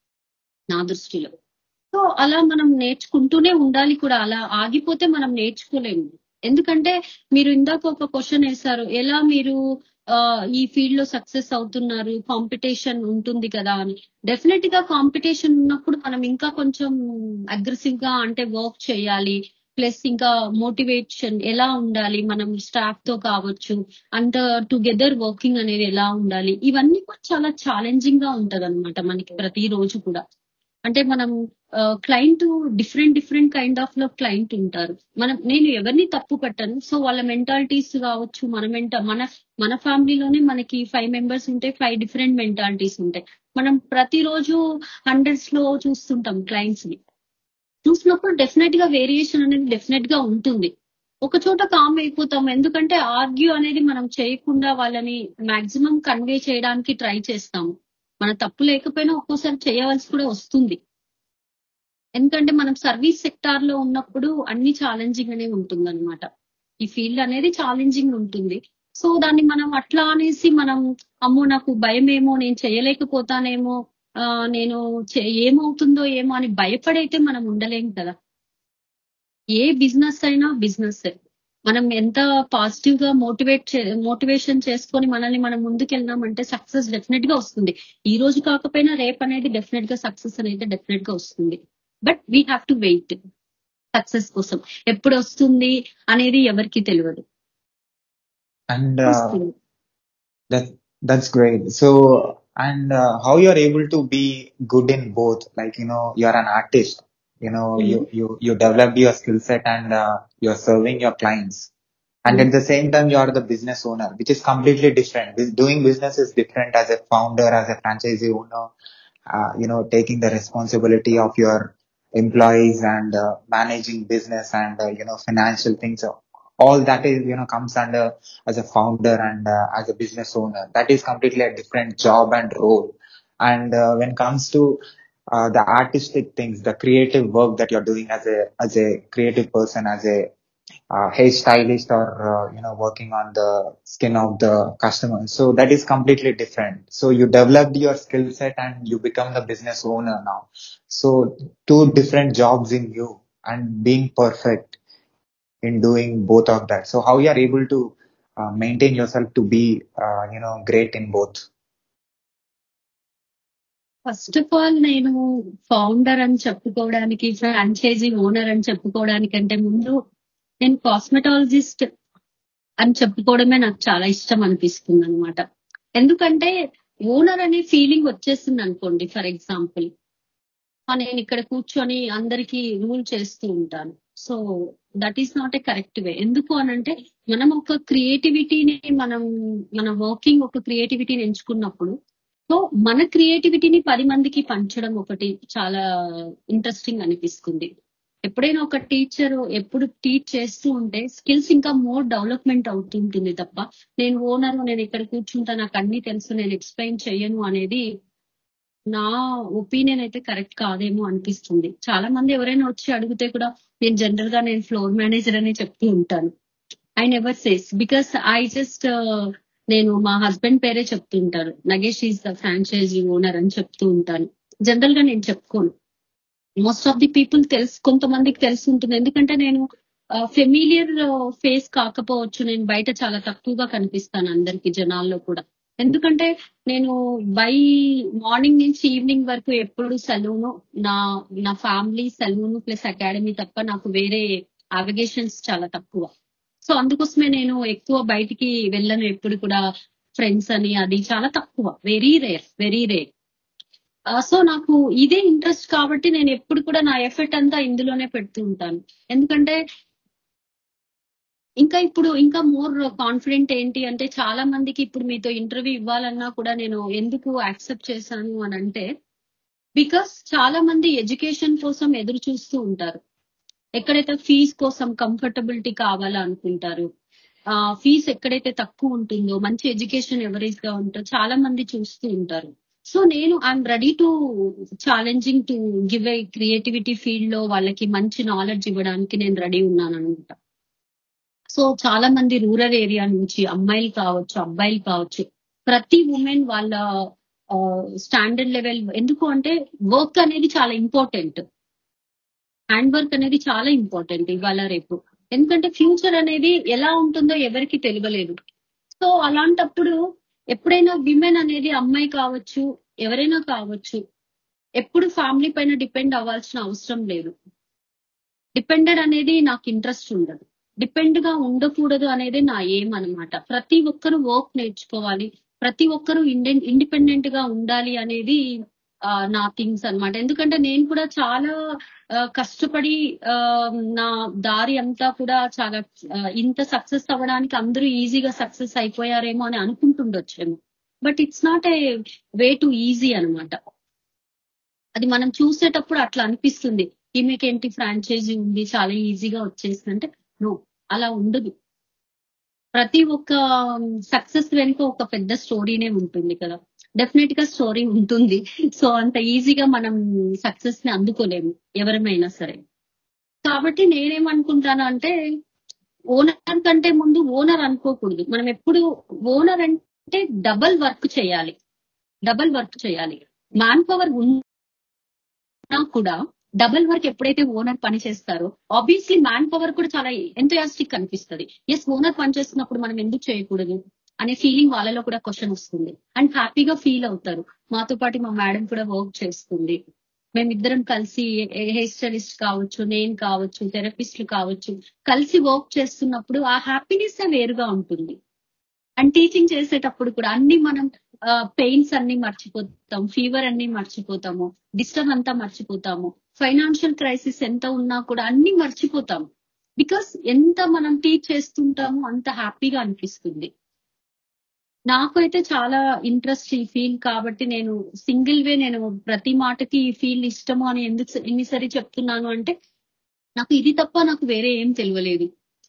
[SPEAKER 4] నా దృష్టిలో సో అలా మనం నేర్చుకుంటూనే ఉండాలి కూడా అలా ఆగిపోతే మనం నేర్చుకోలేము ఎందుకంటే మీరు ఇందాక ఒక క్వశ్చన్ వేశారు ఎలా మీరు ఆ, ఈ ఫీల్డ్ లో సక్సెస్ అవుతున్నారు కాంపిటీషన్ ఉంటుంది కదా అని డెఫినెట్ గా కాంపిటీషన్ ఉన్నప్పుడు మనం ఇంకా కొంచెం అగ్రెసివ్ గా అంటే వర్క్ చేయాలి ప్లస్ ఇంకా మోటివేషన్ ఎలా ఉండాలి మనం స్టాఫ్ తో కావచ్చు అంత టుగెదర్ వర్కింగ్ అనేది ఎలా ఉండాలి ఇవన్నీ కూడా చాలా ఛాలెంజింగ్ గా ఉంటది అనమాట మనకి ప్రతి రోజు కూడా అంటే మనం client different different kind of లో క్లయింట్ ఉంటారు మనం నేను ఎవరిని తప్పు పట్టను సో వాళ్ళ మెంటాలిటీస్ కావచ్చు మన మెంట మన మన ఫ్యామిలీలోనే మనకి ఫైవ్ మెంబర్స్ ఉంటాయి ఫైవ్ డిఫరెంట్ మెంటాలిటీస్ ఉంటాయి మనం ప్రతిరోజు హండ్రెడ్స్ లో చూస్తుంటాం క్లయింట్స్ ని చూసినప్పుడు డెఫినెట్ గా వేరియేషన్ అనేది డెఫినెట్ గా ఉంటుంది ఒక చోట కామ్ అయిపోతాం ఎందుకంటే ఆర్గ్యూ అనేది మనం చేయకుండా వాళ్ళని మాక్సిమం కన్వే చేయడానికి ట్రై చేస్తాము మన తప్పు లేకపోయినా ఒక్కోసారి చేయవలసి కూడా వస్తుంది ఎందుకంటే మనం సర్వీస్ సెక్టార్ లో ఉన్నప్పుడు అన్ని ఛాలెంజింగ్ అనే ఉంటుంది అనమాట ఈ ఫీల్డ్ అనేది ఛాలెంజింగ్ ఉంటుంది సో దాన్ని మనం అట్లా అనేసి మనం అమ్మో నాకు భయం ఏమో నేను చేయలేకపోతానేమో ఆ, నేను చే- ఏమవుతుందో ఏమో అని భయపడైతే మనం ఉండలేం కదా ఏ బిజినెస్ అయినా బిజినెస్ మనం ఎంత పాజిటివ్ గా మోటివేట్ మోటివేషన్ చేసుకొని మనల్ని మనం ముందుకెళ్ళినామంటే సక్సెస్ డెఫినెట్ గా వస్తుంది ఈ రోజు కాకపోయినా రేపు అనేది డెఫినెట్ గా సక్సెస్ అనేది డెఫినెట్ గా వస్తుంది but we have to wait success కోసం ఎప్పుడు వస్తుంది అనేది ఎవరికి తెలియదు
[SPEAKER 3] and uh,
[SPEAKER 4] వస్తుంది
[SPEAKER 3] That that's great. So and uh, how you're able to be good in both, like you know, you're an artist. You know, you you you develop your skill set and uh, you're serving your clients. And at the same time, you're the business owner, which is completely different. Bus- Doing business is different as a founder, as a franchisee owner. Uh, you know, taking the responsibility of your employees and uh, managing business and uh, you know financial things are all that is you know comes under as a founder and uh, as a business owner that is completely a different job and role and uh, when it comes to uh, the artistic things the creative work that you're doing as a as a creative person as a uh, hairstylist or uh, you know working on the skin of the customer so that is completely different so you developed your skill set and you become the business owner now so two different jobs in you and being perfect in doing both of that so how you are able to uh, maintain yourself to be uh, you know great in both
[SPEAKER 4] first of all నేను ఫౌండర్ అని చెప్పుకోవడానికి ఫ్రాంచైజీ ఓనర్ అని చెప్పుకోవడానికంటే ముందు నేను కాస్మెటాలజిస్ట్ అని చెప్పుకోవడమే నాకు చాలా ఇష్టం అనిపిస్తుంది అనమాట ఎందుకంటే ఓనర్ అనే ఫీలింగ్ వచ్చేసింది అనుకోండి ఫర్ ఎగ్జాంపుల్ నేను ఇక్కడ కూర్చొని అందరికి రూల్ చేస్తూ ఉంటాను so that is not a correct way ఎందుకు అనంటే మనం ఒక క్రియేటివిటీని మనం మన వర్కింగ్ ఒక క్రియేటివిటీని ఎంచుకున్నప్పుడు సో మన క్రియేటివిటీని పది మందికి పంచడం ఒకటి చాలా ఇంట్రెస్టింగ్ అనిపిస్తుంది ఎప్పుడైనా ఒక టీచర్ ఎప్పుడు టీచ్ చేస్తూ ఉంటే స్కిల్స్ ఇంకా మోర్ డెవలప్మెంట్ అవుతుంటుంది తప్ప నేను ఓనర్ నేను ఇక్కడ కూర్చుంటా నాకు అన్ని తెలుసు నేను ఎక్స్ప్లెయిన్ చేయను అనేది నా ఒపీనియన్ అయితే కరెక్ట్ కాదేమో అనిపిస్తుంది చాలా మంది ఎవరైనా వచ్చి అడిగితే కూడా నేను జనరల్ గా నేను ఫ్లోర్ మేనేజర్ అని చెప్తూ ఉంటాను I never says because I just నేను మా హస్బెండ్ పేరే చెప్తూ ఉంటాను Nagesh is the franchisee owner అని చెప్తూ ఉంటాను జనరల్ గా నేను చెప్పుకోను మోస్ట్ ఆఫ్ ది పీపుల్ తెలుసు కొంతమందికి తెలిసి ఉంటుంది ఎందుకంటే నేను ఫెమిలియర్ ఫేస్ కాకపోవచ్చు నేను బయట చాలా తక్కువగా కనిపిస్తాను అందరికి జనాల్లో కూడా ఎందుకంటే నేను బై మార్నింగ్ నుంచి ఈవినింగ్ వరకు ఎప్పుడు సెలవును నా నా ఫ్యామిలీ సెలవును ప్లస్ అకాడమీ తప్ప నాకు వేరే అవిగేషన్స్ చాలా తక్కువ సో అందుకోసమే నేను ఎక్కువ బయటికి వెళ్ళను ఎప్పుడు కూడా ఫ్రెండ్స్ అని అది చాలా తక్కువ very rare very rare so నాకు ఇదే ఇంట్రెస్ట్ కాబట్టి నేను ఎప్పుడు కూడా నా ఎఫర్ట్ అంతా ఇందులోనే పెడుతూ ఉంటాను ఎందుకంటే ఇంకా ఇప్పుడు ఇంకా మోర్ కాన్ఫిడెంట్ ఏంటి అంటే చాలా మందికి ఇప్పుడు మీతో ఇంటర్వ్యూ ఇవ్వాలన్నా కూడా నేను ఎందుకు యాక్సెప్ట్ చేశాను అని అంటే బికాస్ చాలా మంది ఎడ్యుకేషన్ కోసం ఎదురు చూస్తూ ఉంటారు ఎక్కడైతే ఫీజ్ కోసం కంఫర్టబిలిటీ కావాలా అనుకుంటారు ఆ ఫీజ్ ఎక్కడైతే తక్కువ ఉంటుందో మంచి ఎడ్యుకేషన్ ఎవరైతే ఉంటో చాలా మంది చూస్తూ ఉంటారు సో నేను I'm ready to challenging to give a creativity field లో వాళ్ళకి మంచి నాలెడ్జ్ ఇవ్వడానికి నేను రెడీ ఉన్నాను అనమాట సో చాలా మంది రూరల్ ఏరియా నుంచి అమ్మాయిలు కావచ్చు అబ్బాయిలు కావచ్చు ప్రతి ఉమెన్ వాళ్ళ స్టాండర్డ్ లెవెల్ ఎందుకు అంటే వర్క్ అనేది చాలా ఇంపార్టెంట్ హ్యాండ్ వర్క్ అనేది చాలా ఇంపార్టెంట్ ఇవాళ రేపు ఎందుకంటే ఫ్యూచర్ అనేది ఎలా ఉంటుందో ఎవరికి తెలియలేదు సో అలాంటప్పుడు ఎప్పుడైనా విమెన్ అనేది అమ్మాయి కావచ్చు ఎవరైనా కావచ్చు ఎప్పుడు ఫ్యామిలీ పైన డిపెండ్ అవ్వాల్సిన అవసరం లేదు డిపెండెడ్ అనేది నాకు ఇంట్రెస్ట్ ఉండదు డిపెండ్ గా ఉండకూడదు అనేది నా ఏం అనమాట ప్రతి ఒక్కరు వర్క్ నేర్చుకోవాలి ప్రతి ఒక్కరు ఇండిపెండెంట్ గా ఉండాలి అనేది నా థింగ్స్ అనమాట ఎందుకంటే నేను కూడా చాలా కష్టపడి నా దారి అంతా కూడా చాలా ఇంత సక్సెస్ అవ్వడానికి అందరూ ఈజీగా సక్సెస్ అయిపోయారేమో అని అనుకుంటుండొచ్చేమో but it's not a way to easy అనమాట అది మనం చూసేటప్పుడు అట్లా అనిపిస్తుంది ఈమెకేంటి ఫ్రాంచైజీ ఉంది చాలా ఈజీగా వచ్చేసింది అంటే నో అలా ఉండదు ప్రతి ఒక్క సక్సెస్ వెనుక ఒక పెద్ద స్టోరీనే ఉంటుంది కదా డెఫినెట్ గా స్టోరీ ఉంటుంది సో అంత ఈజీగా మనం సక్సెస్ ని అందుకోలేము ఎవరమైనా సరే కాబట్టి నేనేమనుకుంటాను అంటే ఓనర్ కంటే ముందు ఓనర్ అనుకోకూడదు మనం ఎప్పుడు ఓనర్ అంటే డబల్ వర్క్ చేయాలి డబల్ వర్క్ చేయాలి మ్యాన్ పవర్ ఉన్నా కూడా డబల్ వర్క్ ఎప్పుడైతే ఓనర్ పని చేస్తారో ఆబ్వియస్లీ మ్యాన్ పవర్ కూడా చాలా ఎంతయాస్టిక్ అనిపిస్తుంది ఎస్ ఓనర్ పని చేస్తున్నప్పుడు మనం ఎందుకు చేయకూడదు అనే ఫీలింగ్ వాళ్ళలో కూడా క్వశ్చన్ వస్తుంది అండ్ హ్యాపీగా ఫీల్ అవుతారు మాతో పాటు మా మేడం కూడా వర్క్ చేస్తుంది మేమిద్దరం కలిసి హెయిర్ స్టైలిస్ట్ కావచ్చు నేను కావచ్చు థెరపిస్ట్లు కావచ్చు కలిసి వర్క్ చేస్తున్నప్పుడు ఆ హ్యాపీనెస్ వేరుగా ఉంటుంది అండ్ టీచింగ్ చేసేటప్పుడు కూడా అన్ని మనం పెయిన్స్ అన్ని మర్చిపోతాం ఫీవర్ అన్ని మర్చిపోతాము డిస్టర్బ్ అంతా మర్చిపోతాము ఫైనాన్షియల్ క్రైసిస్ ఎంత ఉన్నా కూడా అన్ని మర్చిపోతాం బికాస్ ఎంత మనం టీచ్ చేస్తుంటామో అంత హ్యాపీగా అనిపిస్తుంది నాకు అయితే చాలా ఇంట్రెస్ట్ ఈ ఫీల్డ్ కాబట్టి నేను సింగిల్ వే నేను ప్రతి మాటకి ఈ ఫీల్డ్ ఇష్టము అని ఎందుకు ఎన్నిసరి చెప్తున్నాను అంటే నాకు ఇది తప్ప నాకు వేరే ఏం తెలియలేదు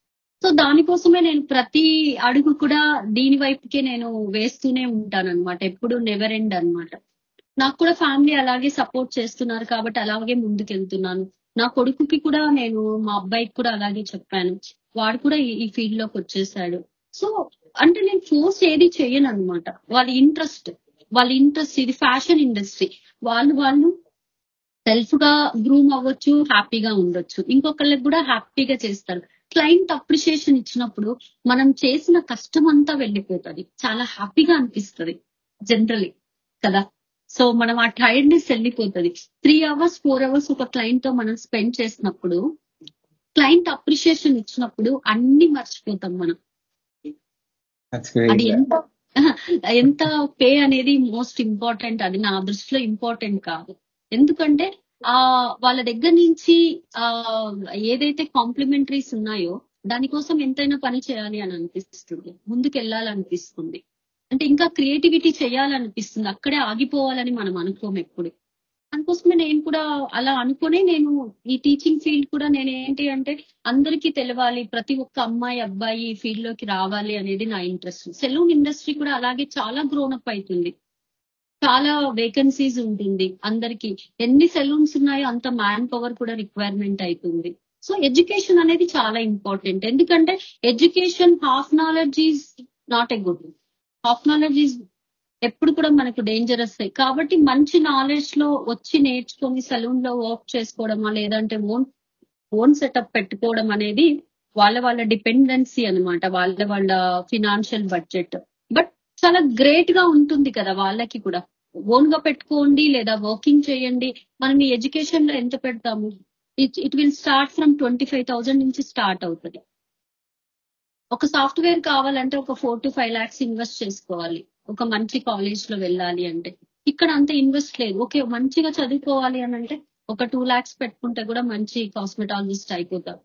[SPEAKER 4] సో దానికోసమే నేను ప్రతి అడుగు కూడా దీని వైపుకే నేను వేస్తూనే ఉంటాను అనమాట ఎప్పుడు నెవర్ ఎండ్ అన్నమాట నాకు కూడా ఫ్యామిలీ అలాగే సపోర్ట్ చేస్తున్నారు కాబట్టి అలాగే ముందుకెళ్తున్నాను నా కొడుకుకి కూడా నేను మా అబ్బాయికి కూడా అలాగే చెప్పాను వాడు కూడా ఈ- ఈ ఫీల్డ్ లోకి వచ్చేసాడు సో అంటే నేను ఫోర్స్ ఏది చేయను అనమాట వాళ్ళ ఇంట్రెస్ట్ వాళ్ళ ఇంట్రెస్ట్ ఇది ఫ్యాషన్ ఇండస్ట్రీ వాళ్ళు వాళ్ళు సెల్ఫ్ గా గ్రూమ్ అవ్వచ్చు హ్యాపీగా ఉండొచ్చు ఇంకొకళ్ళకి కూడా హ్యాపీగా చేస్తారు క్లయింట్ అప్రిషియేషన్ ఇచ్చినప్పుడు మనం చేసిన కష్టం అంతా వెళ్ళిపోతుంది చాలా హ్యాపీగా అనిపిస్తుంది జనరలీ కదా సో మనం ఆ టైర్డ్నెస్ వెళ్ళిపోతుంది త్రీ అవర్స్ ఫోర్ అవర్స్ ఒక క్లయింట్ తో మనం స్పెండ్ చేసినప్పుడు క్లయింట్ అప్రిషియేషన్ ఇచ్చినప్పుడు అన్ని మర్చిపోతాం మనం
[SPEAKER 3] That's great.
[SPEAKER 4] అది ఎంత ఎంత పే అనేది మోస్ట్ ఇంపార్టెంట్ అది నా దృష్టిలో ఇంపార్టెంట్ కాదు ఎందుకంటే ఆ వాళ్ళ దగ్గర నుంచి ఆ ఏదైతే కాంప్లిమెంటరీస్ ఉన్నాయో దానికోసం ఎంతైనా పని చేయాలి అని అనిపిస్తుంది ముందుకు వెళ్ళాలనిపిస్తుంది అంటే ఇంకా క్రియేటివిటీ చేయాలనిపిస్తుంది అక్కడే ఆగిపోవాలని మనం అనుకోం ఎప్పుడు అందుకోసమే నేను కూడా అలా అనుకునే నేను ఈ టీచింగ్ ఫీల్డ్ కూడా నేను ఏంటి అంటే అందరికీ తెలవాలి ప్రతి ఒక్క అమ్మాయి అబ్బాయి ఈ ఫీల్డ్ లోకి రావాలి అనేది నా ఇంట్రెస్ట్ సెలూన్ ఇండస్ట్రీ కూడా అలాగే చాలా గ్రోన్ అప్ అవుతుంది చాలా వేకెన్సీస్ ఉంటుంది అందరికి ఎన్ని సెలూన్స్ ఉన్నాయో అంత మ్యాన్ పవర్ కూడా రిక్వైర్మెంట్ అవుతుంది సో ఎడ్యుకేషన్ అనేది చాలా ఇంపార్టెంట్ ఎందుకంటే education half knowledge is not a good half knowledge is ఎప్పుడు కూడా మనకు డేంజరస్ కాబట్టి మంచి నాలెడ్జ్ లో వచ్చి నేర్చుకొని సలూన్ లో వర్క్ చేసుకోవడమా లేదంటే ఓన్ ఓన్ సెటప్ పెట్టుకోవడం అనేది వాళ్ళ వాళ్ళ డిపెండెన్సీ అన్నమాట వాళ్ళ వాళ్ళ ఫినాన్షియల్ బడ్జెట్ బట్ చాలా గ్రేట్ గా ఉంటుంది కదా వాళ్ళకి కూడా ఓన్ గా పెట్టుకోండి లేదా వర్కింగ్ చేయండి మనం ఈ ఎడ్యుకేషన్ లో ఎంత పెడతాము it it will start from twenty five thousand నుంచి స్టార్ట్ అవుతుంది ఒక సాఫ్ట్వేర్ కావాలంటే ఒక four to five lakhs invest చేసుకోవాలి ఒక మంచి కాలేజ్ లో వెళ్ళాలి అంటే ఇక్కడ అంత ఇన్వెస్ట్ లేదు ఓకే మంచిగా చదువుకోవాలి అని అంటే ఒక టూ లాక్స్ పెట్టుకుంటే కూడా మంచి కాస్మెటాలజిస్ట్ అయిపోతారు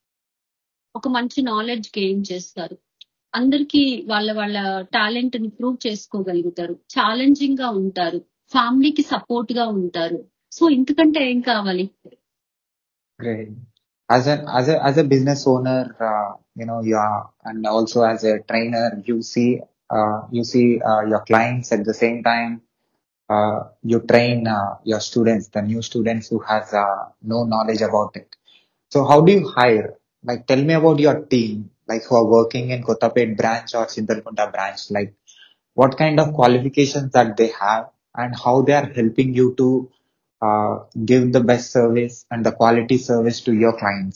[SPEAKER 4] ఒక మంచి నాలెడ్జ్ గెయిన్ చేస్తారు అందరికీ వాళ్ళ వాళ్ళ టాలెంట్ ని ప్రూవ్ చేసుకోగలుగుతారు ఛాలెంజింగ్ గా ఉంటారు ఫ్యామిలీకి సపోర్ట్ గా ఉంటారు సో ఇంతకంటే ఏం కావాలి
[SPEAKER 3] Great. As a as a as a business owner, uh, you know, you are, and also as a trainer, you see uh, you see uh, your clients at the same time. Uh, you train uh, your students, the new students who has uh, no knowledge about it. So how do you hire? Like, tell me about your team, like who are working in Kotapet branch or Sindalkunda branch. Like, what kind of qualifications that they have, and how they are helping you to uh, give the best service and the quality service to your clients.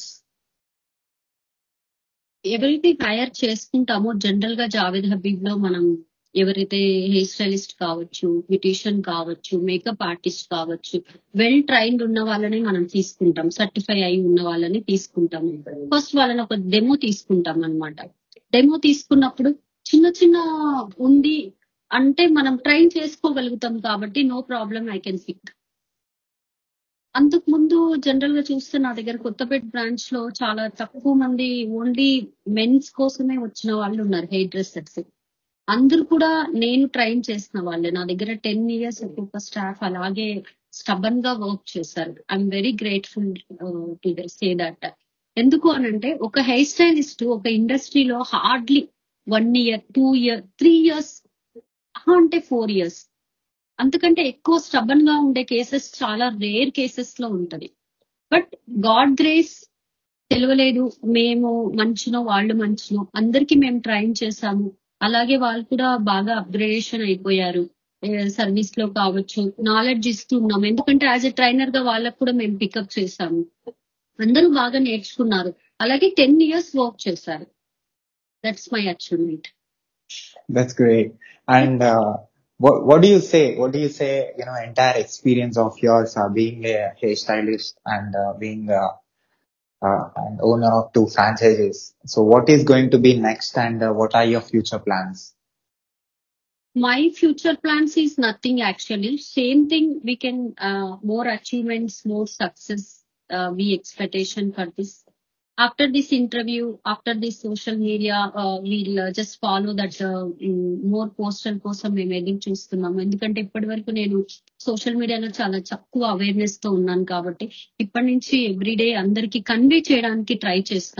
[SPEAKER 4] ఎవరైతే హైర్ చేసుకుంటామో జనరల్ గా జావేద్ హబీబ్ లో మనం ఎవరైతే హెయిర్ స్టైలిస్ట్ కావచ్చు బ్యూటిషియన్ కావచ్చు మేకప్ ఆర్టిస్ట్ కావచ్చు వెల్ ట్రైన్డ్ ఉన్న వాళ్ళని మనం తీసుకుంటాం సర్టిఫై అయి ఉన్న వాళ్ళని తీసుకుంటాం ఫస్ట్ వాళ్ళని ఒక డెమో తీసుకుంటాం అన్నమాట డెమో తీసుకున్నప్పుడు చిన్న చిన్న ఉంది అంటే మనం ట్రైన్ చేసుకోగలుగుతాం కాబట్టి no problem I can pick అంతకు ముందు జనరల్ గా చూస్తే నా దగ్గర కొత్తపేట బ్రాంచ్ లో చాలా తక్కువ మంది ఓన్లీ మెన్స్ కోసమే వచ్చిన వాళ్ళు ఉన్నారు హెయిర్ డ్రెస్సర్స్ అందరూ కూడా నేను ట్రైన్ చేసిన వాళ్ళే నా దగ్గర టెన్ ఇయర్స్ ఒక్కొక్క స్టాఫ్ అలాగే స్టబన్ గా వర్క్ చేశారు I'm very grateful to say that ఎందుకు అనంటే ఒక హెయిర్ స్టైలిస్ట్ ఒక ఇండస్ట్రీలో hardly one year two year three years అంటే ఫోర్ ఇయర్స్ అంతకంటే ఎక్కువ స్టబన్ గా ఉండే కేసెస్ చాలా రేర్ కేసెస్ లో ఉంటది బట్ గాడ్ గ్రేస్ తెలియలేదు మేము మంచినో వాళ్ళు మంచినో అందరికి మేము ట్రైన్ చేశాము అలాగే వాళ్ళు కూడా బాగా అప్గ్రేడేషన్ అయిపోయారు సర్వీస్ లో కావచ్చు నాలెడ్జ్ ఇస్తున్నాం ఎందుకంటే యాజ్ ఎ ట్రైనర్ గా వాళ్ళకు కూడా మేము పికప్ చేశాము అందరూ బాగా నేర్చుకున్నారు అలాగే టెన్ ఇయర్స్ వర్క్ చేశారు that's my achievement
[SPEAKER 3] That's great. And uh, what what do you say? What do you say? You know, entire experience of yours uh, being a hairstylist and uh, being uh, uh, an owner of two franchises. So, what is going to be next, and uh, what are your future plans?
[SPEAKER 4] my future plans is nothing actually same thing we can uh, more achievements more success uh, we expectation for this after this interview after this social media uh, we'll uh, just follow that uh, mm, more postal కోసం మేము ఎదురు చూస్తున్నాము ఎందుకంటే ఇప్పటి వరకు నేను సోషల్ మీడియాలో చాలా తక్కువ అవేర్నెస్ తో ఉన్నాను కాబట్టి ఇప్పటి నుంచి ఎవ్రీడే అందరికి కన్వే చేయడానికి ట్రై చేస్తాను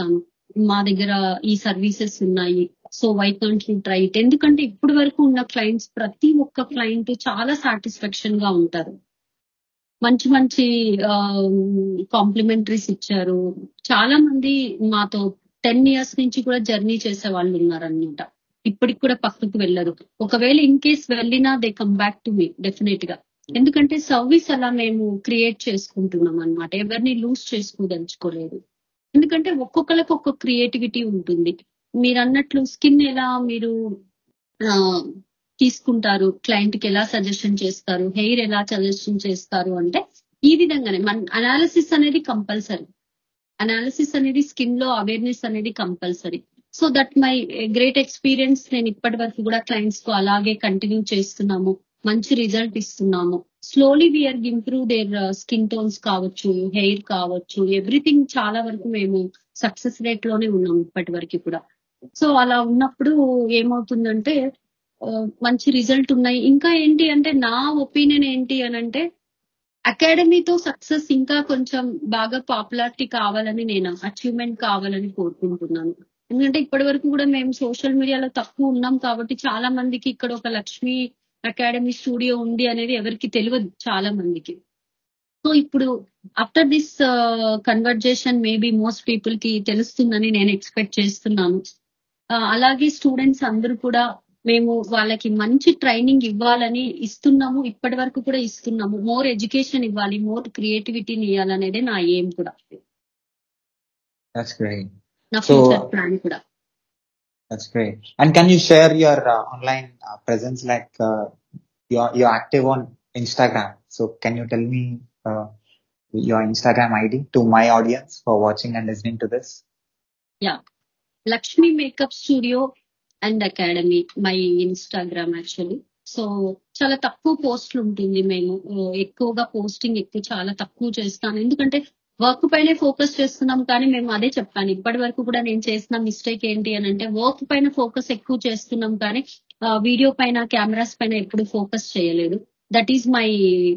[SPEAKER 4] మా దగ్గర ఈ సర్వీసెస్ ఉన్నాయి so why can't you try it ఎందుకంటే ఇప్పటి వరకు ఉన్న క్లయింట్స్ ప్రతి ఒక్క క్లయింట్ చాలా సాటిస్ఫాక్షన్ గా ఉంటారు మంచి మంచి కాంప్లిమెంటరీస్ ఇచ్చారు చాలా మంది మాతో టెన్ ఇయర్స్ నుంచి కూడా జర్నీ చేసే వాళ్ళు ఉన్నారనమాట ఇప్పటికి కూడా పక్కకు వెళ్ళరు ఒకవేళ ఇన్ కేస్ వెళ్ళినా they come back to me definite గా ఎందుకంటే సర్వీస్ అలా మేము క్రియేట్ చేసుకుంటున్నాం అన్నమాట ఎవరిని లూజ్ చేసుకోదలుచుకోలేదు ఎందుకంటే ఒక్కొక్కరికి ఒక్కొక్క క్రియేటివిటీ ఉంటుంది మీరు అన్నట్లు స్కిన్ ఎలా మీరు ఆ, తీసుకుంటారు క్లయింట్ కి ఎలా సజెషన్ చేస్తారు హెయిర్ ఎలా సజెషన్ చేస్తారు అంటే ఈ విధంగానే మన అనాలిసిస్ అనేది కంపల్సరీ అనాలిసిస్ అనేది స్కిన్ లో అవేర్నెస్ అనేది compulsory so that my great experience నేను ఇప్పటి వరకు కూడా క్లయింట్స్ కు అలాగే కంటిన్యూ చేస్తున్నాము మంచి రిజల్ట్ ఇస్తున్నాము slowly we are improve their skin tones కావచ్చు హెయిర్ కావచ్చు ఎవ్రీథింగ్ చాలా వరకు మేము సక్సెస్ రేట్ లోనే ఉన్నాం ఇప్పటి వరకు కూడా సో అలా ఉన్నప్పుడు ఏమవుతుందంటే ఆ, మంచి రిజల్ట్ ఉన్నాయి ఇంకా ఏంటి అంటే నా ఒపీనియన్ ఏంటి అని అంటే అకాడమీతో సక్సెస్ ఇంకా కొంచెం బాగా పాపులారిటీ కావాలని నేను అచీవ్మెంట్ కావాలని కోరుకుంటున్నాను ఎందుకంటే ఇప్పటి వరకు కూడా మేము సోషల్ మీడియాలో తక్కువ ఉన్నాం కాబట్టి చాలా మందికి ఇక్కడ ఒక లక్ష్మి అకాడమీ స్టూడియో ఉంది అనేది ఎవరికి తెలియదు చాలా మందికి సో ఇప్పుడు after this conversation maybe most people కి తెలుస్తుందని నేను ఎక్స్పెక్ట్ చేస్తున్నాను ఆ, అలాగే స్టూడెంట్స్ అందరూ కూడా మేము వాళ్ళకి మంచి ట్రైనింగ్ ఇవ్వాలని ఇస్తున్నాము ఇప్పటి వరకు కూడా ఇస్తున్నాము మోర్ ఎడ్యుకేషన్ ఇవ్వాలి మోర్ క్రియేటివిటీని ఇవ్వాలనేదే నా ఎయిమ్ కూడా
[SPEAKER 3] That's great.
[SPEAKER 4] నా
[SPEAKER 3] So,
[SPEAKER 4] ఫ్యూచర్ ప్లాన్ కూడా
[SPEAKER 3] That's great. And can you share your uh, online uh, presence? Like uh, you're you're active on Instagram. So can you tell me uh, your Instagram ID to my audience for watching and listening to this?
[SPEAKER 4] Yeah Lakshmi makeup studio and academy my Instagram actually so చాలా తక్కువ పోస్టులు ఉంటుంది మేము ఆ, ఎక్కువగా పోస్టింగ్ ఎక్కువ చాలా తక్కువ చేస్తాను ఎందుకంటే వర్క్ పైనే ఫోకస్ చేస్తున్నాం కానీ మేము అదే చెప్పాను ఇప్పటి వరకు కూడా నేను చేసిన మిస్టేక్ ఏంటి అని అంటే వర్క్ పైన ఫోకస్ ఎక్కువ చేస్తున్నాం కానీ వీడియో పైన కెమెరాస్ పైన ఎప్పుడు ఫోకస్ చేయలేదు దట్ ఈస్ మై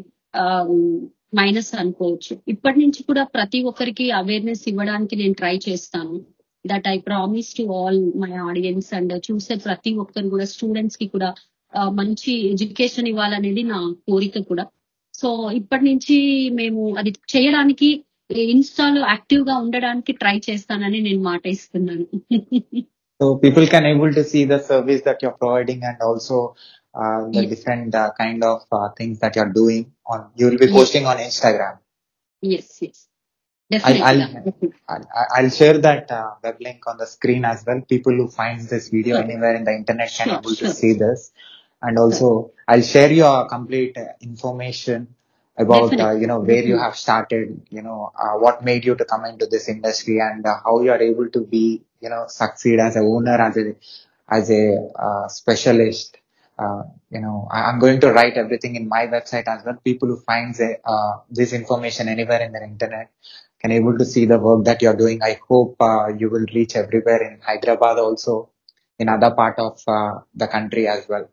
[SPEAKER 4] మైనస్ అనుకోవచ్చు ఇప్పటి నుంచి కూడా ప్రతి ఒక్కరికి అవేర్నెస్ ఇవ్వడానికి నేను ట్రై చేస్తాను that I promise to all my audience and చూసే ప్రతి ఒక్కరు కూడా స్టూడెంట్స్ కి కూడా ఆ, మంచి ఎడ్యుకేషన్ ఇవ్వాలనేది నా కోరిక కూడా సో ఇప్పటి నుంచి మేము అది చేయడానికి ఇన్స్టాలో యాక్టివ్ గా ఉండడానికి ట్రై చేస్తానని నేను మాట ఇస్తున్నాను
[SPEAKER 3] So people can able to see the service that you're providing and also uh, the
[SPEAKER 4] Yes.
[SPEAKER 3] different uh, kind of uh, things that you're doing on. You will be
[SPEAKER 4] Yes.
[SPEAKER 3] posting on Instagram.
[SPEAKER 4] Yes yes definite
[SPEAKER 3] I'll
[SPEAKER 4] గా
[SPEAKER 3] I'll, I'll share that uh, web link on the screen as well. People who finds this video
[SPEAKER 4] Sure.
[SPEAKER 3] anywhere in the internet can
[SPEAKER 4] Sure,
[SPEAKER 3] able to
[SPEAKER 4] sure.
[SPEAKER 3] see this. And also, I'll share your complete uh, information about uh,
[SPEAKER 4] Definitely.
[SPEAKER 3] you know where you have started, you know uh, what made you to come into this industry, and uh, how you are able to be you know succeed as a owner, as a as a uh, specialist. Uh, you know, I, I'm going to write everything in my website as well. People who finds a, uh, this information anywhere in the internet can able to see the work that you're doing. I hope uh, you will reach everywhere in Hyderabad also, in other part of uh, the country as well.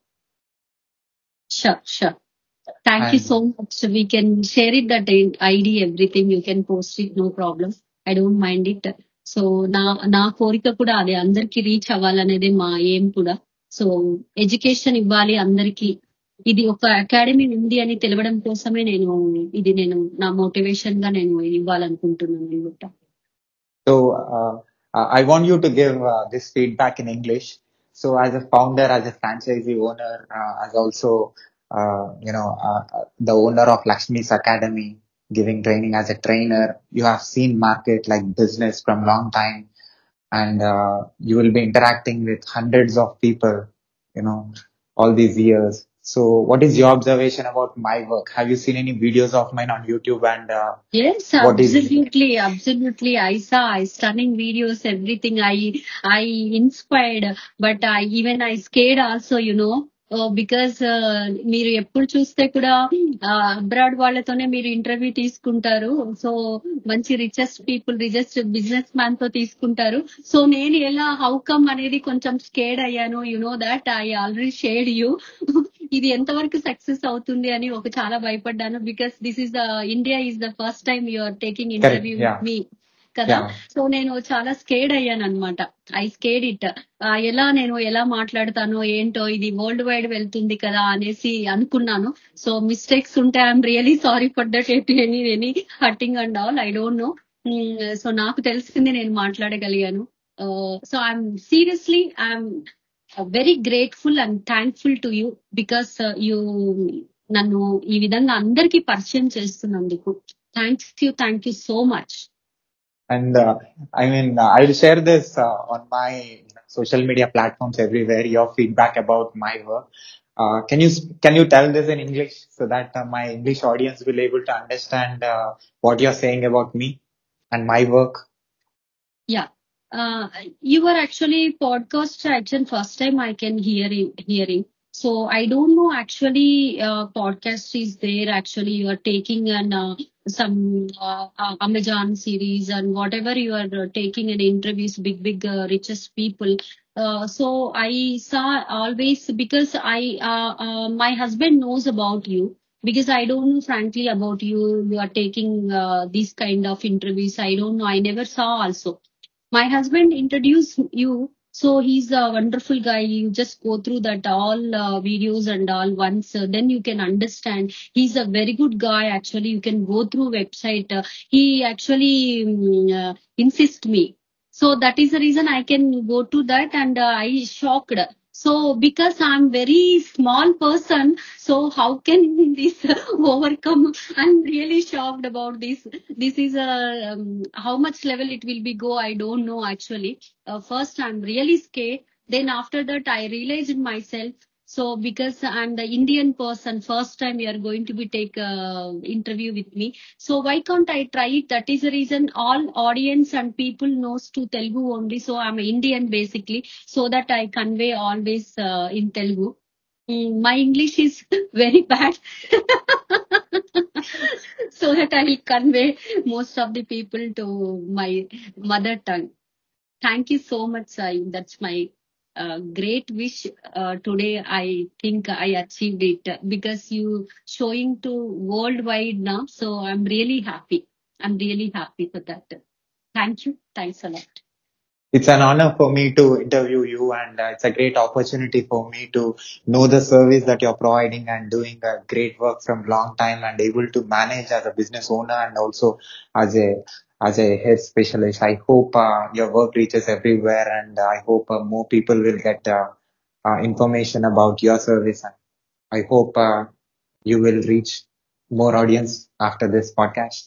[SPEAKER 4] Sure, sure. Thank you
[SPEAKER 3] And
[SPEAKER 4] so much. We can share it that ID, everything. You can post it, no problem. I don't mind it. So నా నా కోరిక కూడా అదే అందరికి రీచ్ అవ్వాలనేదే మా ఏం కూడా సో ఎడ్యుకేషన్ ఇవ్వాలి అందరికి ఇది ఒక అకాడమీ ఉంది అని తెలవడం కోసమే నేను ఇది నేను నా మోటివేషన్ గా నేను ఇవ్వాలనుకుంటున్నాను అనమాట
[SPEAKER 3] So uh, uh, I want you to give uh, this feedback in English. So as a founder, as a franchisee owner, uh, as also uh, you know uh, uh, the owner of Lakshmi's Academy, giving training as a trainer, you have seen market like business from long time, and uh, you will be interacting with hundreds of people, you know, all these years. So what is your observation about my work? Have you seen any videos of mine on YouTube and uh,
[SPEAKER 4] Yes,
[SPEAKER 3] what is
[SPEAKER 4] absolutely, absolutely. I saw I stunning videos, everything. I I inspired, but I even I scared also, you know. Because మీరు ఎప్పుడు చూస్తే కూడా అబ్రాడ్ వాళ్ళతోనే మీరు ఇంటర్వ్యూ తీసుకుంటారు సో మంచి richest people richest business man తో తీసుకుంటారు సో నేను ఎలా హౌ కమ్ అనేది కొంచెం స్కేడ్ అయ్యాను you know that I already shared you ఇది ఎంతవరకు సక్సెస్ అవుతుంది అని ఒక చాలా భయపడ్డాను because this is the India is the first time you are taking
[SPEAKER 3] correct?
[SPEAKER 4] Interview
[SPEAKER 3] Yeah.
[SPEAKER 4] With me కదా
[SPEAKER 3] Yeah.
[SPEAKER 4] సో నేను చాలా స్కేడ్ అయ్యాను అనమాట ఐ స్కేడ్ ఇట్ ఎలా నేను ఎలా మాట్లాడతానో ఏంటో ఇది వరల్డ్ వైడ్ వెళ్తుంది కదా అనేసి అనుకున్నాను సో మిస్టేక్స్ ఉంటే I'm really sorry for that any any hurting and all I don't know so నాకు తెలిసింది నేను మాట్లాడగలిగాను so I'm seriously I'm very grateful and thankful to you because you నన్ను ఈ విధంగా అందరికీ పరిచయం చేస్తున్నందుకు thanks you thank you so much
[SPEAKER 3] And uh, I mean, uh, I'll share this uh, on my social media platforms everywhere. Your feedback about my work. Uh, can you can you tell this in English so that uh, my English audience will able to understand uh, what you're saying about me and my work?
[SPEAKER 4] Yeah. Uh, you were actually podcast action first time I can hear hearing. So I don't know actually uh, podcast is there actually you are taking an uh, some uh, uh, Amazon series and whatever you are uh, taking an interviews big big uh, richest people. Uh, so I saw always because I uh, uh, my husband knows about you because I don't know frankly about you. You are taking uh, these kind of interviews. I don't know. I never saw also my husband introduced you so he's a wonderful guy you just go through that all uh, videos and all once uh, then you can understand he's a very good guy actually you can go through website uh, he actually mm, uh, insist me so that is the reason i can go to that and uh, i shocked so because i'm very small person so how can this overcome i'm really shocked about this this is a um, how much level it will be go i don't know actually uh, first i'm really scared then after that i realized myself so because i'm the indian person first time you are going to be take a interview with me so why can't i try it that is the reason all audience and people knows to telugu only so i'm indian basically so that i convey always uh, in telugu Mm, my english is very bad so that i will convey most of the people to my mother tongue thank you so much sai that's my uh, great wish uh, today i think i achieved it because you showing to worldwide now so i'm really happy i'm really happy for that thank you thanks a lot
[SPEAKER 3] It's an honor for me to interview you and uh, it's a great opportunity for me to know the service that you're providing and doing a great work from long time and able to manage as a business owner and also as a as a health specialist. I hope uh, your work reaches everywhere and I hope uh, more people will get uh, uh, information about your service. And I hope uh, you will reach more audience after this podcast.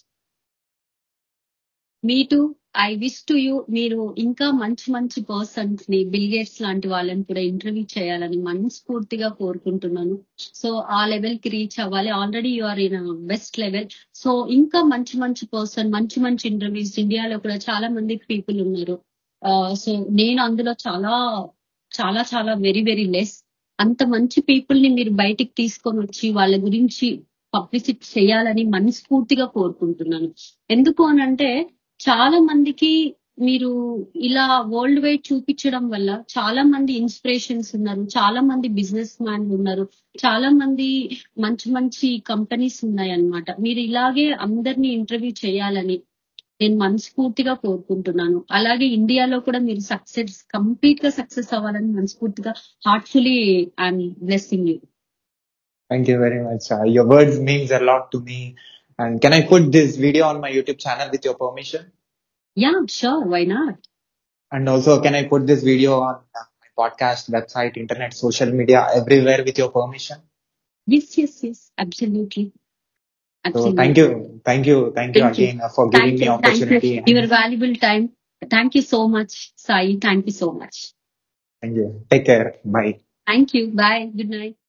[SPEAKER 4] Me too I wish to you మీరు ఇంకా మంచి మంచి పర్సన్స్ ని బిల్గేట్స్ లాంటి వాళ్ళని కూడా ఇంటర్వ్యూ చేయాలని మనస్ఫూర్తిగా కోరుకుంటున్నాను సో ఆ లెవెల్ కి రీచ్ అవ్వాలి already you are in best level so ఇంకా మంచి మంచి పర్సన్ మంచి మంచి ఇంటర్వ్యూస్ ఇండియాలో కూడా చాలా మంది పీపుల్ ఉన్నారు సో నేను అందులో చాలా చాలా చాలా వెరీ వెరీ లెస్ అంత మంచి పీపుల్ ని మీరు బయటికి తీసుకొని వచ్చి వాళ్ళ గురించి పబ్లిసిటీ చేయాలని మనస్ఫూర్తిగా కోరుకుంటున్నాను ఎందుకు అనంటే చాలా మందికి మీరు ఇలా వరల్డ్ వైడ్ చూపించడం వల్ల చాలా మంది ఇన్స్పిరేషన్స్ ఉన్నారు చాలా మంది బిజినెస్ మ్యాన్ ఉన్నారు చాలా మంది మంచి మంచి కంపెనీస్ ఉన్నాయి అన్నమాట మీరు ఇలాగే అందరినీ ఇంటర్వ్యూ చేయాలని నేను మనస్ఫూర్తిగా కోరుకుంటున్నాను అలాగే ఇండియాలో కూడా మీరు సక్సెస్ కంప్లీట్ గా సక్సెస్ అవ్వాలని మనస్ఫూర్తిగా heartfully I'm blessing you
[SPEAKER 3] Thank you very much. Uh, your words means a lot to me. And can I put this video on my YouTube channel with your permission?
[SPEAKER 4] Yeah sure why not
[SPEAKER 3] And also, can I put this video on uh, my podcast, website, internet, social media, everywhere with your permission?
[SPEAKER 4] Yes yes yes absolutely
[SPEAKER 3] So thank you, thank you, thank you
[SPEAKER 4] Thank you.
[SPEAKER 3] again uh, for giving
[SPEAKER 4] Thank
[SPEAKER 3] me
[SPEAKER 4] you. Thank you.
[SPEAKER 3] opportunity.
[SPEAKER 4] Your valuable time. Thank you so much, Sai. Thank you so much.
[SPEAKER 3] Thank you. Take care. Bye.
[SPEAKER 4] Thank you. Bye. Good night.